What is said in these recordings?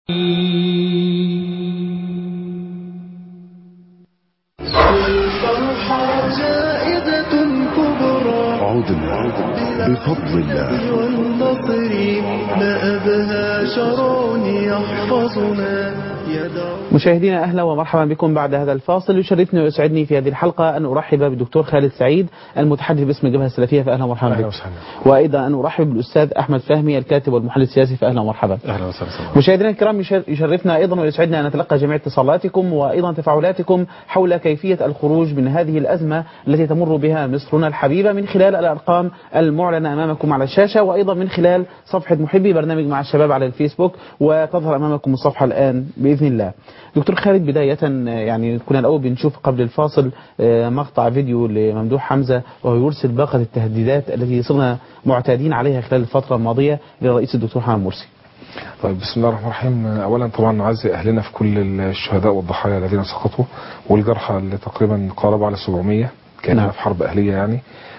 الفرحة جائزة كبرى عدنا بفضل الله والنصر ما أبهى شرع يحفظنا يدعو مشاهدينا اهلا ومرحبا بكم بعد هذا الفاصل يشرفني ويسعدني في هذه الحلقه ان ارحب بالدكتور خالد سعيد المتحدث باسم الجبهه السلفيه فاهلا ومرحبا أهلا بك وسهلا. وايضا ان ارحب بالاستاذ احمد فهمي الكاتب والمحلل السياسي فاهلا ومرحبا اهلا وسهلا مشاهدينا الكرام يشر- يشرفنا ايضا ويسعدنا ان نتلقى جميع اتصالاتكم وايضا تفاعلاتكم حول كيفيه الخروج من هذه الازمه التي تمر بها مصرنا الحبيبه من خلال الارقام المعلنه امامكم على الشاشه وايضا من خلال صفحه محبي برنامج مع الشباب على الفيسبوك وتظهر امامكم الصفحه الان باذن الله. دكتور خالد بدايه آه، يعني كنا الاول بنشوف قبل الفاصل آه، مقطع فيديو لممدوح حمزه وهو يرسل باقه التهديدات التي صرنا معتادين عليها خلال الفتره الماضيه للرئيس الدكتور محمد مرسي. طيب بسم الله الرحمن الرحيم اولا طبعا نعزي اهلنا في كل الشهداء والضحايا الذين سقطوا والجرحى اللي تقريبا قاربوا على 700 كاننا نعم. في حرب اهليه يعني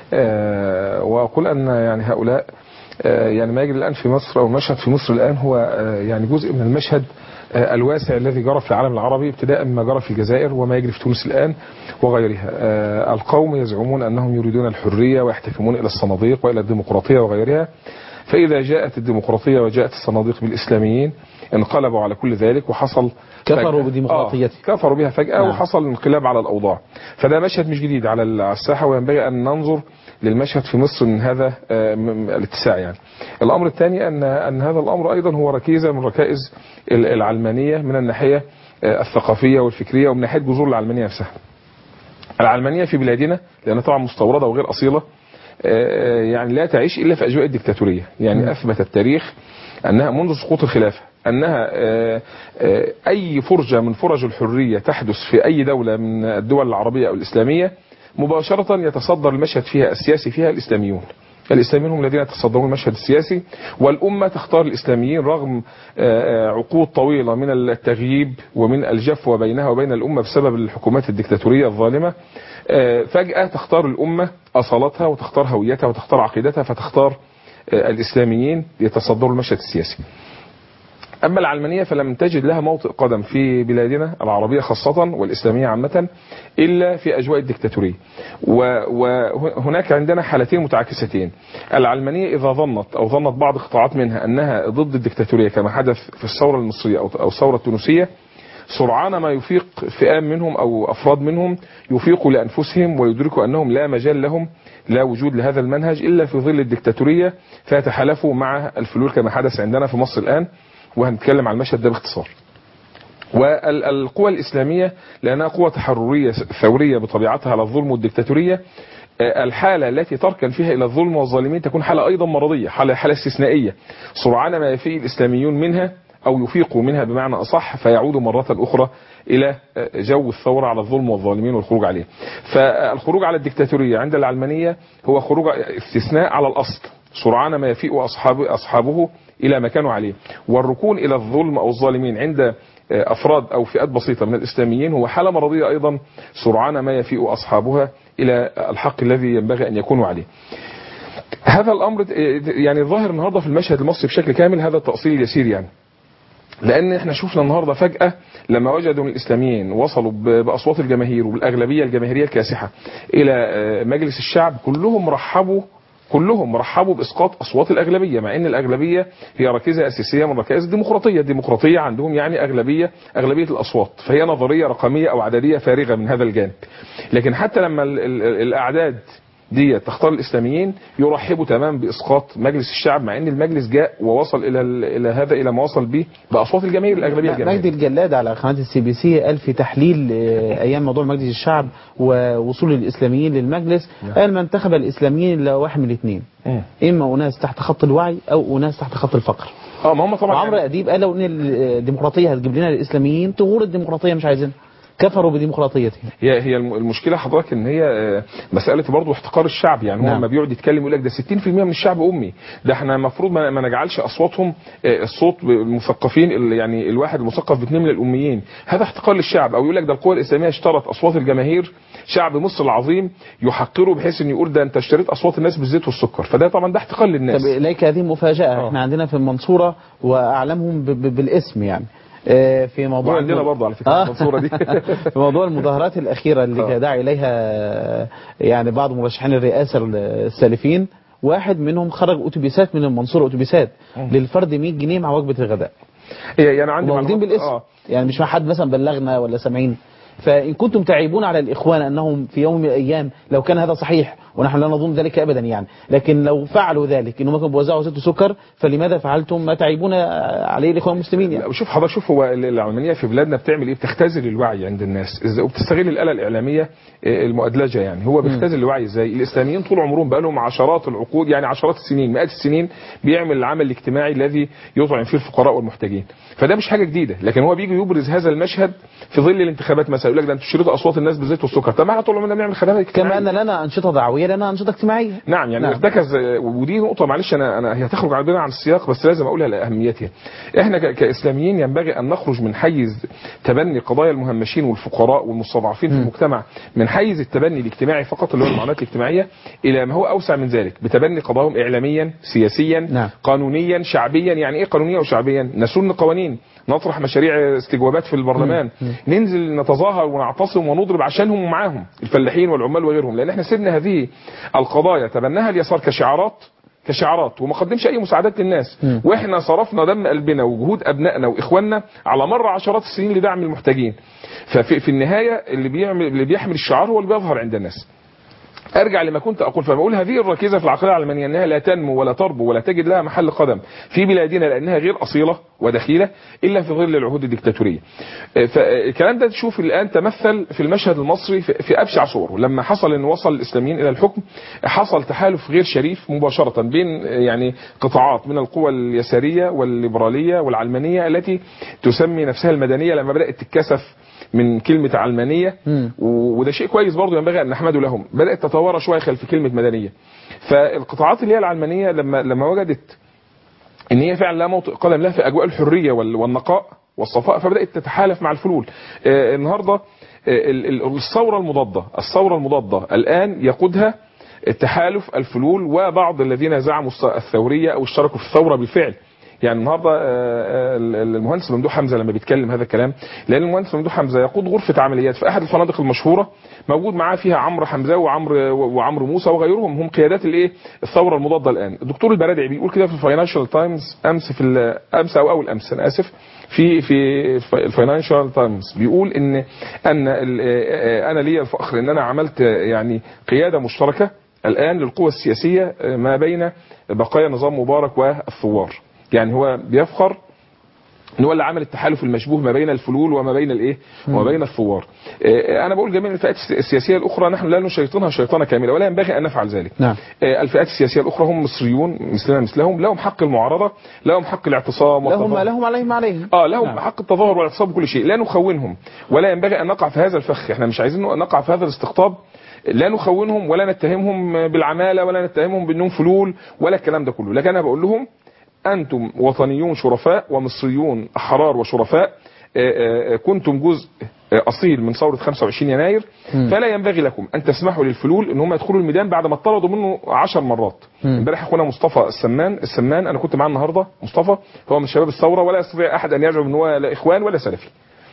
آه واقول ان يعني هؤلاء آه يعني ما يجري الان في مصر او المشهد في مصر الان هو آه يعني جزء من المشهد آه الواسع الذي جرى في العالم العربي ابتداء مما جرى في الجزائر وما يجري في تونس الان وغيرها آه القوم يزعمون انهم يريدون الحريه ويحتكمون الى الصناديق والى الديمقراطيه وغيرها فإذا جاءت الديمقراطية وجاءت الصناديق بالإسلاميين انقلبوا على كل ذلك وحصل كفروا فجأة- بديمقراطيته. آه كفروا بها فجأة نعم. وحصل انقلاب على الأوضاع فده مشهد مش جديد على ال- على الساحة وينبغي أن ننظر للمشهد في مصر من هذا آه، م- م- الاتساع يعني الأمر الثاني أن أن هذا الأمر أيضا هو ركيزة من ركائز ال- العلمانية من الناحية آه، الثقافية والفكرية ومن ناحية جذور العلمانية نفسها العلمانية في بلادنا لأنها طبعا مستوردة وغير أصيلة آه، يعني لا تعيش إلا في أجواء الدكتاتورية يعني أثبت التاريخ أنها منذ سقوط الخلافة أنها آه، آه، أي فرجة من فرج الحرية تحدث في أي دولة من الدول العربية أو الإسلامية مباشرة يتصدر المشهد فيها السياسي فيها الإسلاميون الإسلاميون هم الذين يتصدرون المشهد السياسي والأمة تختار الإسلاميين رغم آه، آه، عقود طويلة من التغييب ومن الجفوة بينها وبين الأمة بسبب الحكومات الدكتاتورية الظالمة آه، فجأة تختار الأمة أصالتها وتختار هويتها وتختار عقيدتها فتختار آه، الإسلاميين يتصدروا المشهد السياسي أما العلمانية فلم تجد لها موطئ قدم في بلادنا العربية خاصة والإسلامية عامة إلا في أجواء الدكتاتورية وهناك عندنا حالتين متعاكستين العلمانية إذا ظنت أو ظنت بعض قطاعات منها أنها ضد الدكتاتورية كما حدث في الثورة المصرية أو أو الثورة التونسية سرعان ما يفيق فئام منهم أو أفراد منهم يفيقوا لأنفسهم ويدركوا أنهم لا مجال لهم لا وجود لهذا المنهج إلا في ظل الدكتاتورية فيتحالفوا مع الفلول كما حدث عندنا في مصر الآن وهنتكلم عن المشهد ده باختصار والقوى الإسلامية لأنها قوة تحررية ثورية بطبيعتها على الظلم والدكتاتورية آه، الحالة التي تركن فيها إلى الظلم والظالمين تكون حالة أيضا مرضية حالة, حالة استثنائية سرعان ما يفيء الإسلاميون منها أو يفيقوا منها بمعنى أصح فيعودوا مرة أخرى إلى آه، جو الثورة على الظلم والظالمين والخروج عليه فالخروج على الدكتاتورية عند العلمانية هو خروج استثناء على الأصل سرعان ما يفيء أصحاب أصحابه إلى ما كانوا عليه والركون إلى الظلم أو الظالمين عند أفراد أو فئات بسيطة من الإسلاميين هو حالة مرضية أيضا سرعان ما يفيء أصحابها إلى الحق الذي ينبغي أن يكونوا عليه هذا الأمر يعني ظاهر النهاردة في المشهد المصري بشكل كامل هذا التأصيل اليسير يعني لان احنا شفنا النهارده فجاه لما وجدوا ان الاسلاميين وصلوا ب- باصوات الجماهير وبالاغلبيه الجماهيريه الكاسحه الى آه، مجلس الشعب كلهم رحبوا كلهم رحبوا باسقاط اصوات الاغلبيه مع ان الاغلبيه هي ركيزه اساسيه من ركائز الديمقراطيه، الديمقراطيه عندهم يعني اغلبيه اغلبيه الاصوات، فهي نظريه رقميه او عدديه فارغه من هذا الجانب. لكن حتى لما ال- ال- الاعداد دي تختار الاسلاميين يرحبوا تمام باسقاط مجلس الشعب مع ان المجلس جاء ووصل الى ال- الى هذا الى ما وصل به باصوات الجماهير الاغلبيه مجدي الجماهيريه الجلاد على قناة السي بي سي قال في تحليل آه، أيام موضوع مجلس الشعب ووصول الإسلاميين للمجلس قال ما انتخب الإسلاميين إلا واحد من الاثنين مم. إما أناس تحت خط الوعي أو أناس تحت خط الفقر اه ما هم طبعا وعمرو أديب قال لو إن الديمقراطية هتجيب لنا الإسلاميين تغور الديمقراطية مش عايزينها كفروا بديمقراطيته هي هي الم- المشكله حضرتك ان هي آه، مساله برضه احتقار الشعب يعني هو نعم. لما بيقعد يتكلم يقول لك ده 60% من الشعب امي ده احنا المفروض ما ما نجعلش اصواتهم آه، الصوت المثقفين اللي يعني الواحد المثقف باثنين من الاميين هذا احتقار للشعب او يقول لك ده القوى الاسلاميه اشترت اصوات الجماهير شعب مصر العظيم يحقره بحيث انه يقول ده انت اشتريت اصوات الناس بالزيت والسكر فده طبعا ده احتقار للناس طب إليك هذه مفاجأة آه. احنا عندنا في المنصورة وأعلمهم ب- ب- بالاسم يعني آه، في موضوع وعندنا الم- برضه على فكره آه. المنصوره دي في موضوع المظاهرات الأخيرة اللي آه. دعا إليها آه، يعني بعض مرشحين الرئاسة السالفين واحد منهم خرج أتوبيسات من المنصورة أتوبيسات للفرد 100 جنيه مع وجبة الغداء هي يعني عندي وموجودين معلومات- بالاسم اه يعني مش ما حد مثلا بلغنا ولا سامعين فإن كنتم تعيبون على الإخوان أنهم في يوم من الأيام لو كان هذا صحيح ونحن لا نظن ذلك أبدا يعني لكن لو فعلوا ذلك إنهم كانوا بيوزعوا زيت وسكر فلماذا فعلتم ما تعيبون عليه الإخوان المسلمين يعني لا، وشوف حضرتك شوف هو ال- العلمانيه في بلادنا بتعمل ايه بتختزل الوعي عند الناس ازاي وبتستغل الاله الاعلاميه آه، المؤدلجه يعني هو بيختزل الوعي ازاي الاسلاميين طول عمرهم بقى لهم عشرات العقود يعني عشرات السنين مئات السنين بيعمل العمل الاجتماعي الذي يطعم فيه الفقراء والمحتاجين فده مش حاجه جديده لكن هو بيجي يبرز هذا المشهد في ظل الانتخابات مثلا يقول لك ده انتوا شريتوا اصوات الناس بالزيت والسكر طب ما احنا طول عمرنا بنعمل خدمات اجتماعيه كما أن لنا أنشطة دعوية لنا أنشطة اجتماعية نعم يعني نعم. ارتكز ودي نقطة معلش أنا أنا هي تخرج عندنا عن السياق بس لازم أقولها لأهميتها. إحنا ك- كإسلاميين ينبغي أن نخرج من حيز تبني قضايا المهمشين والفقراء والمستضعفين في المجتمع من حيز التبني الاجتماعي فقط اللي هو المعاناة الاجتماعية إلى ما هو أوسع من ذلك بتبني قضاياهم إعلاميا سياسيا نعم. قانونيا شعبيا يعني إيه قانونيا وشعبيا؟ نسن قوانين نطرح مشاريع استجوابات في البرلمان ننزل نتظاهر ونعتصم ونضرب عشانهم ومعاهم الفلاحين والعمال وغيرهم لان احنا سيبنا هذه القضايا تبناها اليسار كشعارات كشعارات وما قدمش اي مساعدات للناس مم. واحنا صرفنا دم قلبنا وجهود ابنائنا واخواننا على مر عشرات السنين لدعم المحتاجين ففي في النهايه اللي بيعمل اللي بيحمل الشعار هو اللي بيظهر عند الناس ارجع لما كنت اقول فبقول هذه الركيزه في العقيده العلمانيه انها لا تنمو ولا تربو ولا تجد لها محل قدم في بلادنا لانها غير اصيله ودخيله الا في ظل العهود الدكتاتوريه. فالكلام ده تشوف الان تمثل في المشهد المصري في في ابشع صوره لما حصل ان وصل الاسلاميين الى الحكم حصل تحالف غير شريف مباشره بين يعني قطاعات من القوى اليساريه والليبراليه والعلمانيه التي تسمي نفسها المدنيه لما بدات تتكسف من كلمة علمانية مم. و- وده شيء كويس برضه ينبغي أن نحمده لهم بدأت تتوارى شوية خلف كلمة مدنية فالقطاعات اللي هي العلمانية لما لما وجدت ان هي فعلا لا موطئ قدم لها في اجواء الحريه وال- والنقاء والصفاء فبدات تتحالف مع الفلول آه، النهارده آه، ال- ال- الثوره المضاده الثوره المضاده الان يقودها التحالف الفلول وبعض الذين زعموا الث- الثوريه او اشتركوا في الثوره بالفعل يعني النهارده آه، آه، المهندس ممدوح حمزه لما بيتكلم هذا الكلام لان المهندس ممدوح حمزه يقود غرفه عمليات في احد الفنادق المشهوره موجود معاه فيها عمرو حمزه وعمرو وعمرو موسى وغيرهم هم قيادات الايه الثوره المضاده الان الدكتور البرادعي بيقول كده في الفاينانشال تايمز امس في ال- امس او اول امس انا اسف في في الفاينانشال تايمز بيقول ان ان ال- آه، انا لي الفخر ان انا عملت آه، يعني قياده مشتركه الان للقوى السياسيه آه، ما بين بقايا نظام مبارك والثوار يعني هو بيفخر ان هو اللي عمل التحالف المشبوه ما بين الفلول وما بين الايه وما بين الثوار آه، انا بقول جميع الفئات السياسيه الاخرى نحن لا نشيطنها شيطانه كامله ولا ينبغي ان نفعل ذلك نعم آه، الفئات السياسيه الاخرى هم مصريون مثلنا مثلهم لهم حق المعارضه لهم حق الاعتصام لهم والتظاهر. لهم عليهم عليهم اه لهم نعم. حق التظاهر والاعتصام بكل شيء لا نخونهم ولا ينبغي ان نقع في هذا الفخ احنا مش عايزين نقع في هذا الاستقطاب لا نخونهم ولا نتهمهم بالعماله ولا نتهمهم بانهم فلول ولا الكلام ده كله لكن انا بقول لهم انتم وطنيون شرفاء ومصريون احرار وشرفاء آه، آه، كنتم جزء آه، اصيل من ثوره 25 يناير مم. فلا ينبغي لكم ان تسمحوا للفلول ان هم يدخلوا الميدان بعد ما اتطردوا منه 10 مرات مم. امبارح اخونا مصطفى السمان السمان انا كنت معاه النهارده مصطفى هو من شباب الثوره ولا يستطيع احد ان يزعم ان هو لا اخوان ولا سلفي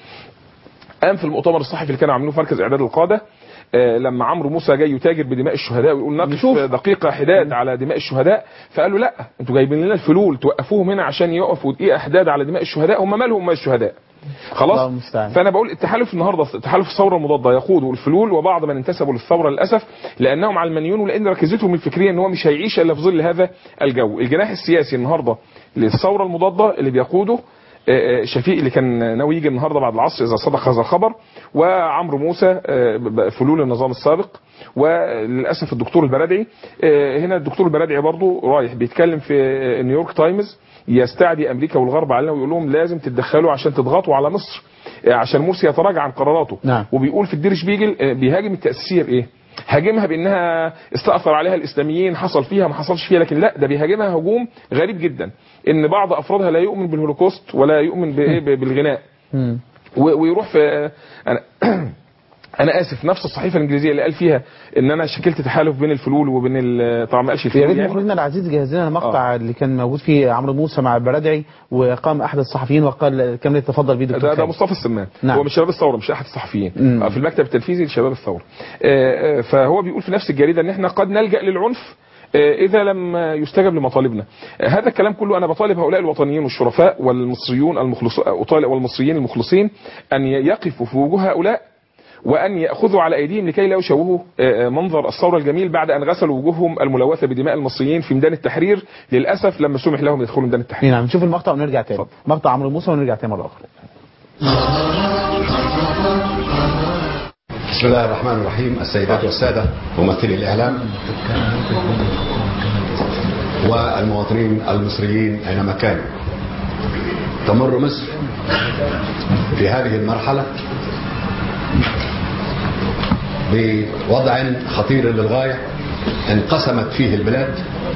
قام في المؤتمر الصحفي اللي كانوا عاملينه في مركز اعداد القاده آه، لما عمرو موسى جاي يتاجر بدماء الشهداء ويقول نقف نشوف. دقيقه حداد على دماء الشهداء فقالوا لا انتوا جايبين لنا الفلول توقفوهم هنا عشان يقفوا دقيقه حداد على دماء الشهداء هم مالهم ما الشهداء الله خلاص المستعان. فانا بقول التحالف النهارده تحالف الثوره المضاده يقوده الفلول وبعض من انتسبوا للثوره للاسف لانهم علمانيون ولان ركيزتهم الفكريه ان هو مش هيعيش الا في ظل هذا الجو الجناح السياسي النهارده للثوره المضاده اللي بيقوده آه، آه، شفيق اللي كان ناوي يجي النهارده بعد العصر اذا صدق هذا الخبر وعمرو موسى آه، ب- ب- فلول النظام السابق وللاسف الدكتور البرادعي آه، هنا الدكتور البرادعي برضو رايح بيتكلم في آه، نيويورك تايمز يستعدي امريكا والغرب علينا ويقول لهم لازم تتدخلوا عشان تضغطوا على مصر آه، عشان مرسي يتراجع عن قراراته نعم. وبيقول في الدير شبيجل آه، بيهاجم التاسيسيه بايه؟ هاجمها بانها استاثر عليها الاسلاميين حصل فيها ما حصلش فيها لكن لا ده بيهاجمها هجوم غريب جدا ان بعض افرادها لا يؤمن بالهولوكوست ولا يؤمن بإيه؟ بالغناء مم. و- ويروح في انا انا اسف نفس الصحيفه الانجليزيه اللي قال فيها ان انا شكلت تحالف بين الفلول وبين ال- طبعا ما قالش يا الفلول ريت يعني مخرجنا العزيز جهز لنا المقطع اللي كان موجود فيه عمرو موسى مع البرادعي وقام احد الصحفيين وقال كم يتفضل به دكتور ده, ده خالد. مصطفى السمان نعم. هو من شباب الثوره مش احد الصحفيين مم. آه، في المكتب التنفيذي لشباب الثوره آه، آه، فهو بيقول في نفس الجريده ان احنا قد نلجا للعنف آه، اذا لم يستجب لمطالبنا آه، هذا الكلام كله انا بطالب هؤلاء الوطنيين والشرفاء والمصريون المخلصون اطالب والمصريين المخلصين ان يقفوا في وجوه هؤلاء وان ياخذوا على ايديهم لكي لا يشوهوا آه، آه، منظر الثوره الجميل بعد ان غسلوا وجوههم الملوثه بدماء المصريين في ميدان التحرير للاسف لما سمح لهم يدخلوا ميدان التحرير نعم نشوف المقطع ونرجع تاني اتفضل. مقطع عمرو موسى ونرجع تاني مره اخرى بسم الله الرحمن الرحيم السيدات والسادة ممثلي الإعلام والمواطنين المصريين أينما كانوا تمر مصر في هذه المرحلة بوضع خطير للغاية انقسمت فيه البلاد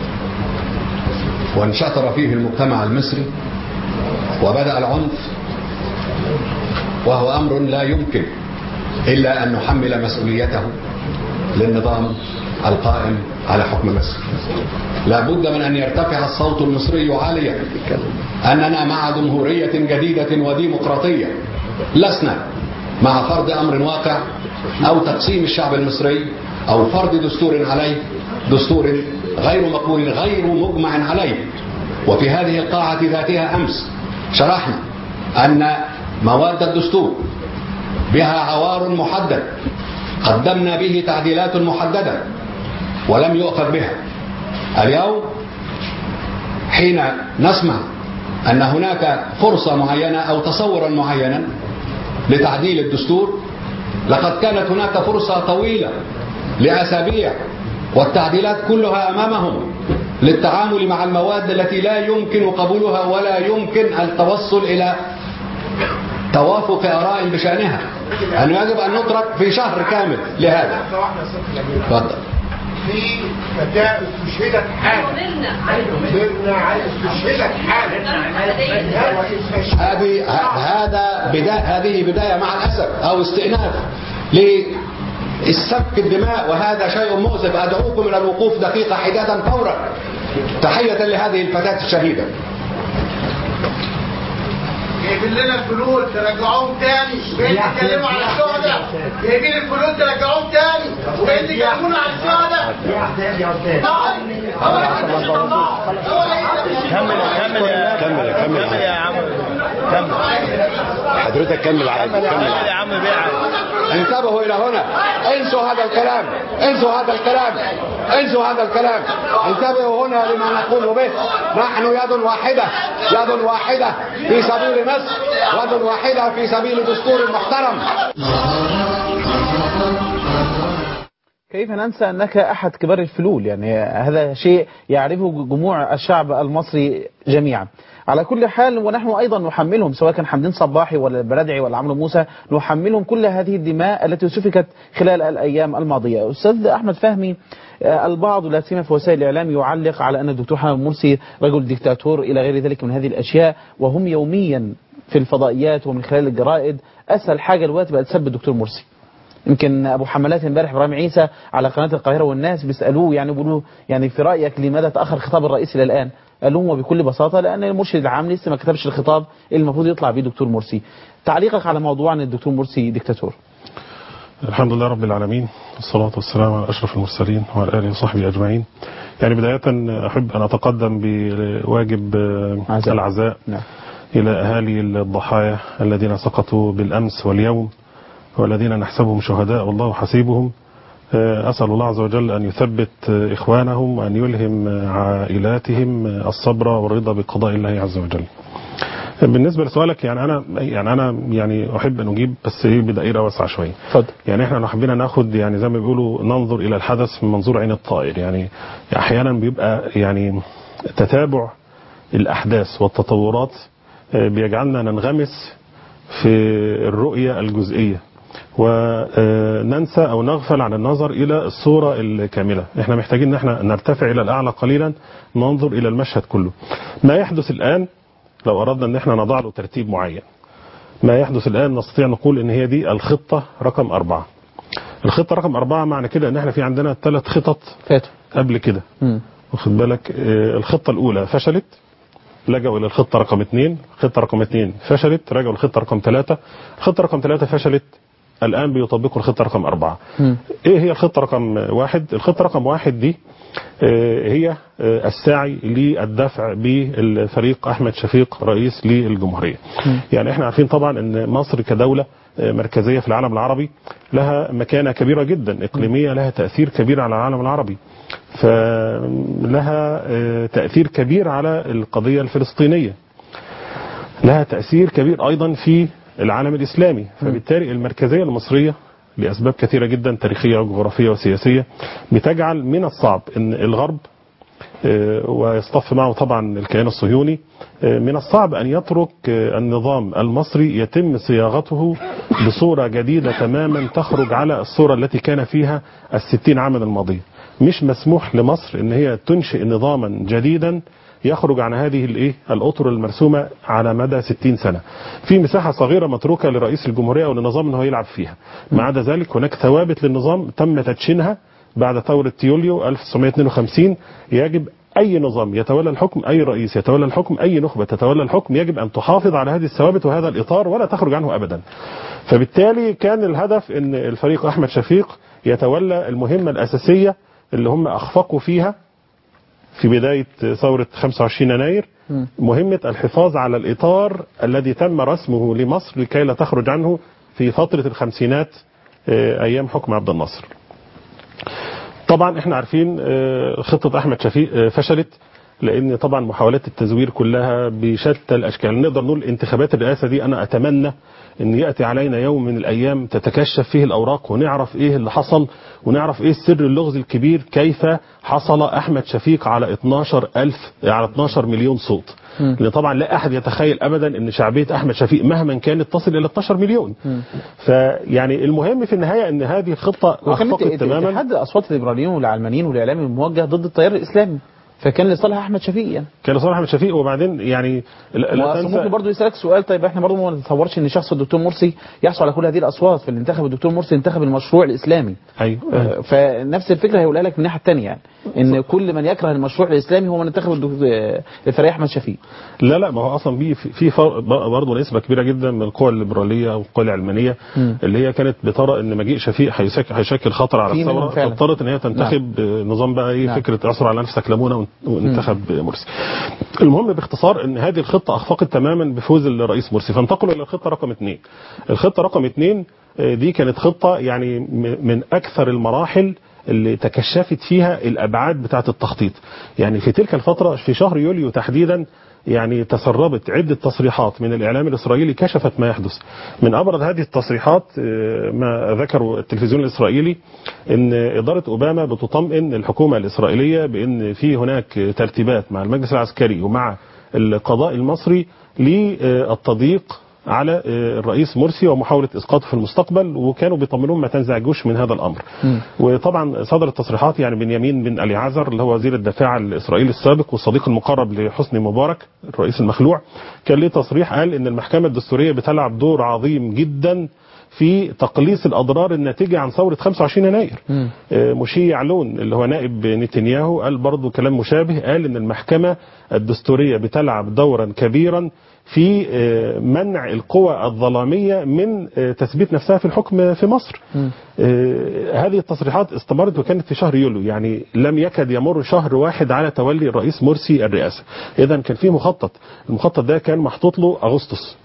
وانشطر فيه المجتمع المصري وبدأ العنف وهو أمر لا يمكن إلا أن نحمل مسؤوليته للنظام القائم على حكم مصر لا بد من أن يرتفع الصوت المصري عاليا أننا مع جمهورية جديدة وديمقراطية لسنا مع فرض أمر واقع أو تقسيم الشعب المصري أو فرض دستور عليه دستور غير مقبول غير مجمع عليه وفي هذه القاعة ذاتها أمس شرحنا أن مواد الدستور بها عوار محدد قدمنا به تعديلات محددة ولم يؤخذ بها اليوم حين نسمع أن هناك فرصة معينة أو تصورا معينا لتعديل الدستور لقد كانت هناك فرصة طويلة لأسابيع والتعديلات كلها أمامهم للتعامل مع المواد التي لا يمكن قبولها ولا يمكن التوصل إلى توافق آراء بشأنها أنه يجب أن نترك في شهر كامل لهذا تفضل في فتاة استشهدت حالا سرنا على استشهدت حالا هذه ه- هذا بداية هذه بداية مع الأسف أو استئناف للسفك الدماء وهذا شيء مؤسف أدعوكم إلى الوقوف دقيقة حدادا فورا تحية لهذه الفتاة الشهيدة جايبين لنا الفلول ترجعوهم تاني جايين تتكلموا على الشهداء جايبين الفلول ترجعوهم تاني وجايين تكلمونا على الشهداء طيب هو اللي هو اللي كمل كمل يا كمل كمل كمل يا عم كمل حضرتك كمل عادي كمل كمل يا عم بيعك انتبهوا إلى هنا انسوا هذا الكلام انسوا هذا الكلام انسوا هذا الكلام انتبهوا هنا لما نقول به نحن يد واحدة يد واحدة في سبيل مصر يد واحدة في سبيل دستور محترم كيف ننسى أنك أحد كبار الفلول يعني هذا شيء يعرفه جموع الشعب المصري جميعا على كل حال ونحن أيضا نحملهم سواء كان حمدين صباحي ولا البرادعي ولا عمرو موسى نحملهم كل هذه الدماء التي سفكت خلال الأيام الماضية أستاذ أحمد فهمي آه، البعض لا سيما في وسائل الإعلام يعلق على أن الدكتور حامد مرسي رجل ديكتاتور إلى غير ذلك من هذه الأشياء وهم يوميا في الفضائيات ومن خلال الجرائد أسهل حاجة الوقت بقت سب الدكتور مرسي يمكن ابو حملات امبارح ابراهيم عيسى على قناه القاهره والناس بيسالوه يعني بيقولوا يعني في رايك لماذا تاخر خطاب الرئيس الى الان؟ قال لهم وبكل بساطه لان المرشد العام لسه ما كتبش الخطاب اللي المفروض يطلع بيه دكتور مرسي. تعليقك على موضوع ان الدكتور مرسي ديكتاتور. الحمد لله رب العالمين والصلاة والسلام على أشرف المرسلين وعلى آله وصحبه أجمعين يعني بداية أحب أن أتقدم بواجب آه، عزاء. العزاء نعم. إلى أهالي الضحايا الذين سقطوا بالأمس واليوم والذين نحسبهم شهداء والله حسيبهم آه، أسأل الله عز وجل أن يثبت آه، إخوانهم وأن يلهم آه، عائلاتهم آه، الصبر والرضا بقضاء الله عز وجل بالنسبة لسؤالك يعني أنا يعني أنا يعني أحب أن أجيب بس إيه بدائرة واسعة شوية اتفضل. يعني احنا لو حبينا ناخد يعني زي ما بيقولوا ننظر الى الحدث من منظور عين الطائر يعني احيانا بيبقى يعني تتابع الأحداث والتطورات آه، بيجعلنا ننغمس في الرؤية الجزئية وننسى أو نغفل عن النظر إلى الصورة الكاملة احنا محتاجين ان احنا نرتفع إلى الأعلى قليلا ننظر إلى المشهد كله ما يحدث الآن لو أردنا ان احنا نضع له ترتيب معين ما يحدث الآن نستطيع نقول ان هي دي الخطة رقم أربعة الخطة رقم أربعة معنى كده ان احنا في عندنا ثلاث خطط فاتوا قبل كده مم. واخد بالك آه، الخطة الأولى فشلت لجأوا إلى الخطة رقم اثنين الخطة رقم اثنين فشلت رجعوا للخطة رقم ثلاثة الخطة رقم ثلاثة فشلت الآن بيطبقوا الخطة رقم أربعة مم. إيه هي الخطة رقم واحد الخطة رقم واحد دي آه، هي آه، السعي للدفع بالفريق أحمد شفيق رئيس للجمهورية يعني احنا عارفين طبعا أن مصر كدولة آه، مركزية في العالم العربي لها مكانة كبيرة جدا إقليمية لها تأثير كبير على العالم العربي فلها آه، تأثير كبير على القضية الفلسطينية لها تأثير كبير أيضا في العالم الإسلامي فبالتالي المركزية المصرية لأسباب كثيرة جدا تاريخية وجغرافية وسياسية بتجعل من الصعب أن الغرب آه، ويصطف معه طبعا الكيان الصهيوني آه، من الصعب أن يترك آه، النظام المصري يتم صياغته بصورة جديدة تماما تخرج على الصورة التي كان فيها الستين عاما الماضية مش مسموح لمصر أن هي تنشئ نظاما جديدا يخرج عن هذه الايه الاطر المرسومه على مدى 60 سنه. في مساحه صغيره متروكه لرئيس الجمهوريه او للنظام ان هو يلعب فيها. ما عدا ذلك هناك ثوابت للنظام تم تدشينها بعد ثوره يوليو 1952 يجب اي نظام يتولى الحكم اي رئيس يتولى الحكم اي نخبه تتولى الحكم يجب ان تحافظ على هذه الثوابت وهذا الاطار ولا تخرج عنه ابدا. فبالتالي كان الهدف ان الفريق احمد شفيق يتولى المهمه الاساسيه اللي هم اخفقوا فيها في بداية ثورة 25 يناير مهمة الحفاظ على الإطار الذي تم رسمه لمصر لكي لا تخرج عنه في فترة الخمسينات آه، أيام حكم عبد الناصر طبعا احنا عارفين آه، خطة أحمد شفيق آه، فشلت لأن طبعا محاولات التزوير كلها بشتى الأشكال نقدر نقول انتخابات الرئاسة دي أنا أتمنى أن يأتي علينا يوم من الأيام تتكشف فيه الأوراق ونعرف إيه اللي حصل ونعرف إيه السر اللغز الكبير كيف حصل أحمد شفيق على 12 ألف على 12 مليون صوت لأن طبعا لا أحد يتخيل أبدا أن شعبية أحمد شفيق مهما كانت تصل إلى 12 مليون فيعني المهم في النهاية أن هذه الخطة وكان أخفقت تماما اتحاد الاصوات الليبراليين والعلمانيين والاعلام الموجه ضد التيار الاسلامي فكان لصالح احمد شفيق يعني كان صالح احمد شفيق وبعدين يعني لا لا وأصل ممكن تنسى برضه يسالك سؤال طيب احنا برضه ما نتصورش ان شخص الدكتور مرسي يحصل على كل هذه الاصوات فاللي انتخب الدكتور مرسي انتخب المشروع الاسلامي ايوه آه، فنفس الفكره هيقولها لك من الناحيه الثانيه يعني ان كل من يكره المشروع الاسلامي هو من انتخب الدكتور- آه، الفريق احمد شفيق لا لا ما هو اصلا في في فر- برضه نسبه كبيره جدا من القوى الليبراليه او القوى العلمانيه مم. اللي اللي هي كانت بترى ان مجيء شفيق هيشك- هيشكل خطر على في منهم الثوره فعلا. فاضطرت ان هي تنتخب نظام بقى ايه نعم. فكره اعصر على نفسك ليمونه وان- وانتخب مرسي. المهم باختصار ان هذه الخطه اخفقت تماما بفوز الرئيس مرسي فانتقلوا الى الخطه رقم اثنين. الخطه رقم اثنين آه، دي كانت خطه يعني م- من اكثر المراحل اللي تكشفت فيها الابعاد بتاعه التخطيط يعني في تلك الفتره في شهر يوليو تحديدا يعني تسربت عدة تصريحات من الإعلام الإسرائيلي كشفت ما يحدث من أبرز هذه التصريحات آه، ما ذكروا التلفزيون الإسرائيلي أن إدارة أوباما بتطمئن الحكومة الإسرائيلية بأن في هناك ترتيبات مع المجلس العسكري ومع القضاء المصري للتضييق على آه، الرئيس مرسي ومحاولة إسقاطه في المستقبل وكانوا بيطمنون ما تنزعجوش من هذا الأمر وطبعا صدرت تصريحات يعني بنيامين بن أليعزر اللي هو وزير الدفاع الإسرائيلي السابق والصديق المقرب لحسني مبارك الرئيس المخلوع كان ليه تصريح قال إن المحكمة الدستورية بتلعب دور عظيم جدا في تقليص الأضرار الناتجة عن ثورة 25 يناير آه، مشي يعلون اللي هو نائب نتنياهو قال برضه كلام مشابه قال إن المحكمة الدستورية بتلعب دورا كبيرا في آه، منع القوى الظلامية من آه، تثبيت نفسها في الحكم في مصر آه، هذه التصريحات استمرت وكانت في شهر يوليو يعني لم يكد يمر شهر واحد على تولي الرئيس مرسي الرئاسة إذا كان في مخطط المخطط ده كان محطوط له أغسطس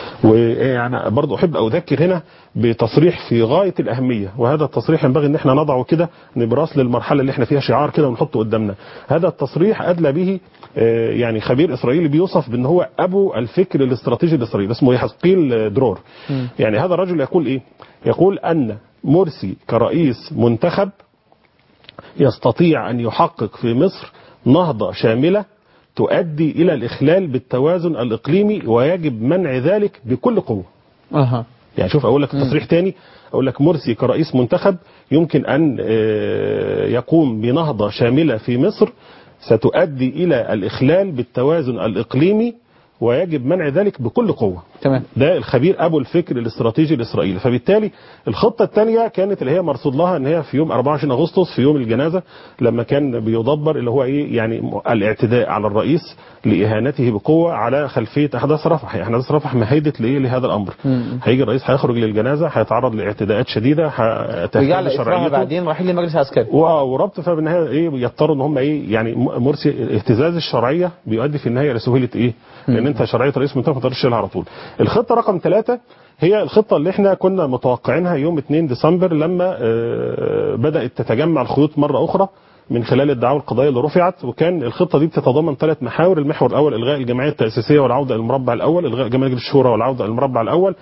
ويعني برضه احب اذكر هنا بتصريح في غايه الاهميه وهذا التصريح ينبغي ان احنا نضعه كده نبراس للمرحله اللي احنا فيها شعار كده ونحطه قدامنا هذا التصريح ادلى به آه، يعني خبير اسرائيلي بيوصف بان هو ابو الفكر الاستراتيجي الاسرائيلي اسمه يحزقيل درور يعني هذا الرجل يقول ايه يقول ان مرسي كرئيس منتخب يستطيع ان يحقق في مصر نهضه شامله تؤدي إلى الإخلال بالتوازن الإقليمي ويجب منع ذلك بكل قوة اها يعني شوف اقول لك تصريح تاني اقول لك مرسي كرئيس منتخب يمكن ان آه، يقوم بنهضه شامله في مصر ستؤدي الى الاخلال بالتوازن الاقليمي ويجب منع ذلك بكل قوه تمام ده الخبير ابو الفكر الاستراتيجي الاسرائيلي فبالتالي الخطه الثانيه كانت اللي هي مرصود لها ان هي في يوم 24 اغسطس في يوم الجنازه لما كان بيدبر اللي هو ايه يعني م- الاعتداء على الرئيس لاهانته بقوه على خلفيه احداث رفح يعني احداث رفح مهدت لايه لهذا الامر هيجي الرئيس هيخرج للجنازه هيتعرض لاعتداءات شديده هتهتم رجع لإكراهها شرعيته بعدين رايحين لمجلس عسكري و- وربط فبالنهايه ايه يضطروا ان هم ايه يعني م- مرسي اهتزاز الشرعيه بيؤدي في النهايه لسهوله ايه؟ لان انت شرعيه رئيس منتخب ما تقدرش تشيلها على طول. الخطه رقم ثلاثه هي الخطه اللي احنا كنا متوقعينها يوم 2 ديسمبر لما آه، بدات تتجمع الخيوط مره اخرى من خلال الدعاوى القضائيه اللي رفعت وكان الخطه دي بتتضمن ثلاث محاور، المحور الاول الغاء الجمعيه التاسيسيه والعوده للمربع الاول، الغاء جمعيه الشورى والعوده للمربع الاول،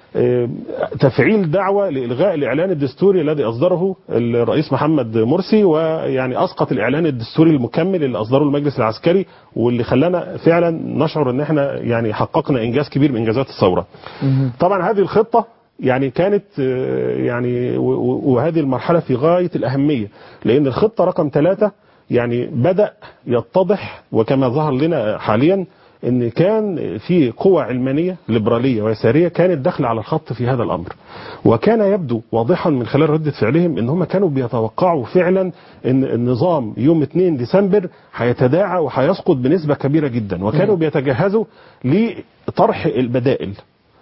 تفعيل دعوة لإلغاء الإعلان الدستوري الذي أصدره الرئيس محمد مرسي ويعني أسقط الإعلان الدستوري المكمل اللي أصدره المجلس العسكري واللي خلانا فعلا نشعر أن احنا يعني حققنا إنجاز كبير من إنجازات الثورة طبعا هذه الخطة يعني كانت آه، يعني و- و- وهذه المرحلة في غاية الأهمية لأن الخطة رقم ثلاثة يعني بدأ يتضح وكما ظهر لنا حاليا ان كان في قوى علمانيه ليبراليه ويساريه كانت داخله على الخط في هذا الامر وكان يبدو واضحا من خلال رده فعلهم ان هم كانوا بيتوقعوا فعلا ان النظام يوم 2 ديسمبر هيتداعى وهيسقط بنسبه كبيره جدا وكانوا بيتجهزوا لطرح البدائل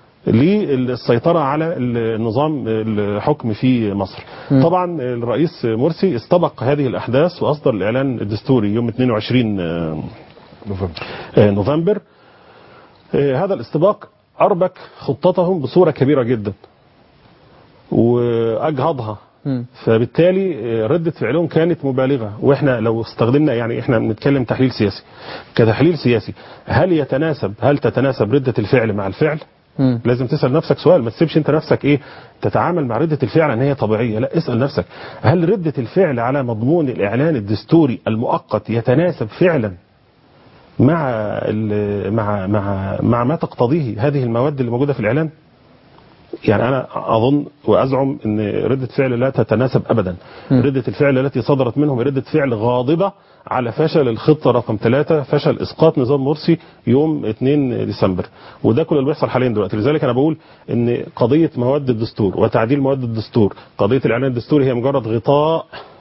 للسيطرة على النظام الحكم في مصر طبعا الرئيس مرسي استبق هذه الأحداث وأصدر الإعلان الدستوري يوم 22 آه، نوفمبر آه، نوفمبر آه، هذا الاستباق أربك خطتهم بصورة كبيرة جدا وأجهضها مم. فبالتالي آه، ردة فعلهم كانت مبالغة واحنا لو استخدمنا يعني احنا بنتكلم تحليل سياسي كتحليل سياسي هل يتناسب هل تتناسب ردة الفعل مع الفعل؟ مم. لازم تسأل نفسك سؤال ما تسيبش انت نفسك ايه تتعامل مع ردة الفعل ان هي طبيعية لا اسأل نفسك هل ردة الفعل على مضمون الاعلان الدستوري المؤقت يتناسب فعلا مع ال- مع مع مع ما تقتضيه هذه المواد اللي موجودة في الاعلان يعني انا اظن وازعم ان رده فعل لا تتناسب ابدا رده الفعل التي صدرت منهم رده فعل غاضبه على فشل الخطه رقم ثلاثة فشل اسقاط نظام مرسي يوم 2 ديسمبر وده كل اللي بيحصل حاليا دلوقتي لذلك انا بقول ان قضيه مواد الدستور وتعديل مواد الدستور قضيه الاعلان الدستوري هي مجرد غطاء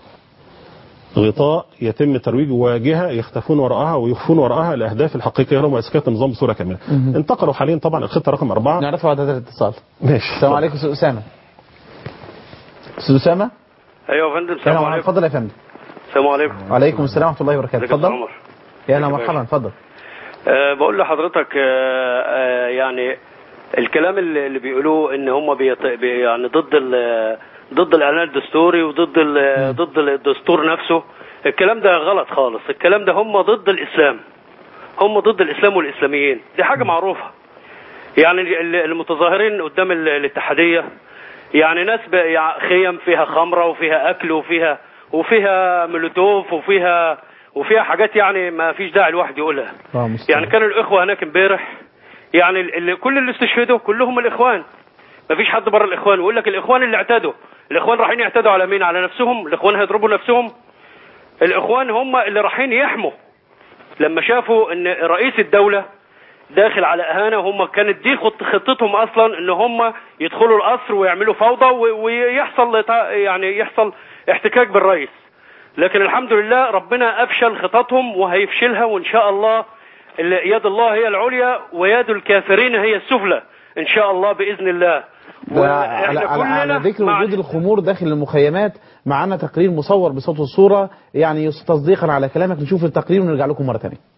غطاء يتم ترويجه واجهه يختفون وراءها ويخفون وراءها الاهداف الحقيقيه لهم واسقاط النظام بصوره كامله. انتقلوا حاليا طبعا الخطه رقم اربعه نعرفها بعد هذا الاتصال ماشي السلام عليكم استاذ اسامه استاذ اسامه ايوه يا فندم السلام اهلا عليكم اتفضل يا فندم السلام عليكم وعليكم السلام ورحمه الله وبركاته ازيك يا أستاذ اتفضل عمر يا اهلا مرحبا اتفضل أه بقول لحضرتك أه أه يعني الكلام اللي اللي بيقولوه ان هم بيط... بي يعني ضد ال... ضد الاعلان الدستوري وضد ال... ضد الدستور نفسه الكلام ده غلط خالص الكلام ده هم ضد الاسلام هم ضد الاسلام والاسلاميين دي حاجه معروفه يعني ال- المتظاهرين قدام ال- الاتحاديه يعني ناس ب- يع- خيم فيها خمره وفيها اكل وفيها وفيها مولوتوف وفيها وفيها حاجات يعني ما فيش داعي الواحد يقولها اللهم المستعان. يعني كان الاخوه هناك امبارح يعني ال- اللي كل اللي استشهدوا كلهم الاخوان ما فيش حد بره الاخوان ويقول لك الاخوان اللي اعتدوا الاخوان رايحين يعتدوا على مين على نفسهم الاخوان هيضربوا نفسهم الاخوان هم اللي رايحين يحموا لما شافوا ان رئيس الدوله داخل على اهانه وهم كانت دي خط خطتهم اصلا ان هم يدخلوا القصر ويعملوا فوضى و- ويحصل تع- يعني يحصل احتكاك بالرئيس لكن الحمد لله ربنا افشل خططهم وهيفشلها وان شاء الله ال- يد الله هي العليا ويد الكافرين هي السفلى ان شاء الله باذن الله ده على, على, على ذكر مع- وجود الخمور داخل المخيمات معنا تقرير مصور بصوت وصورة يعني تصديقا على كلامك نشوف التقرير ونرجع لكم مرة ثانية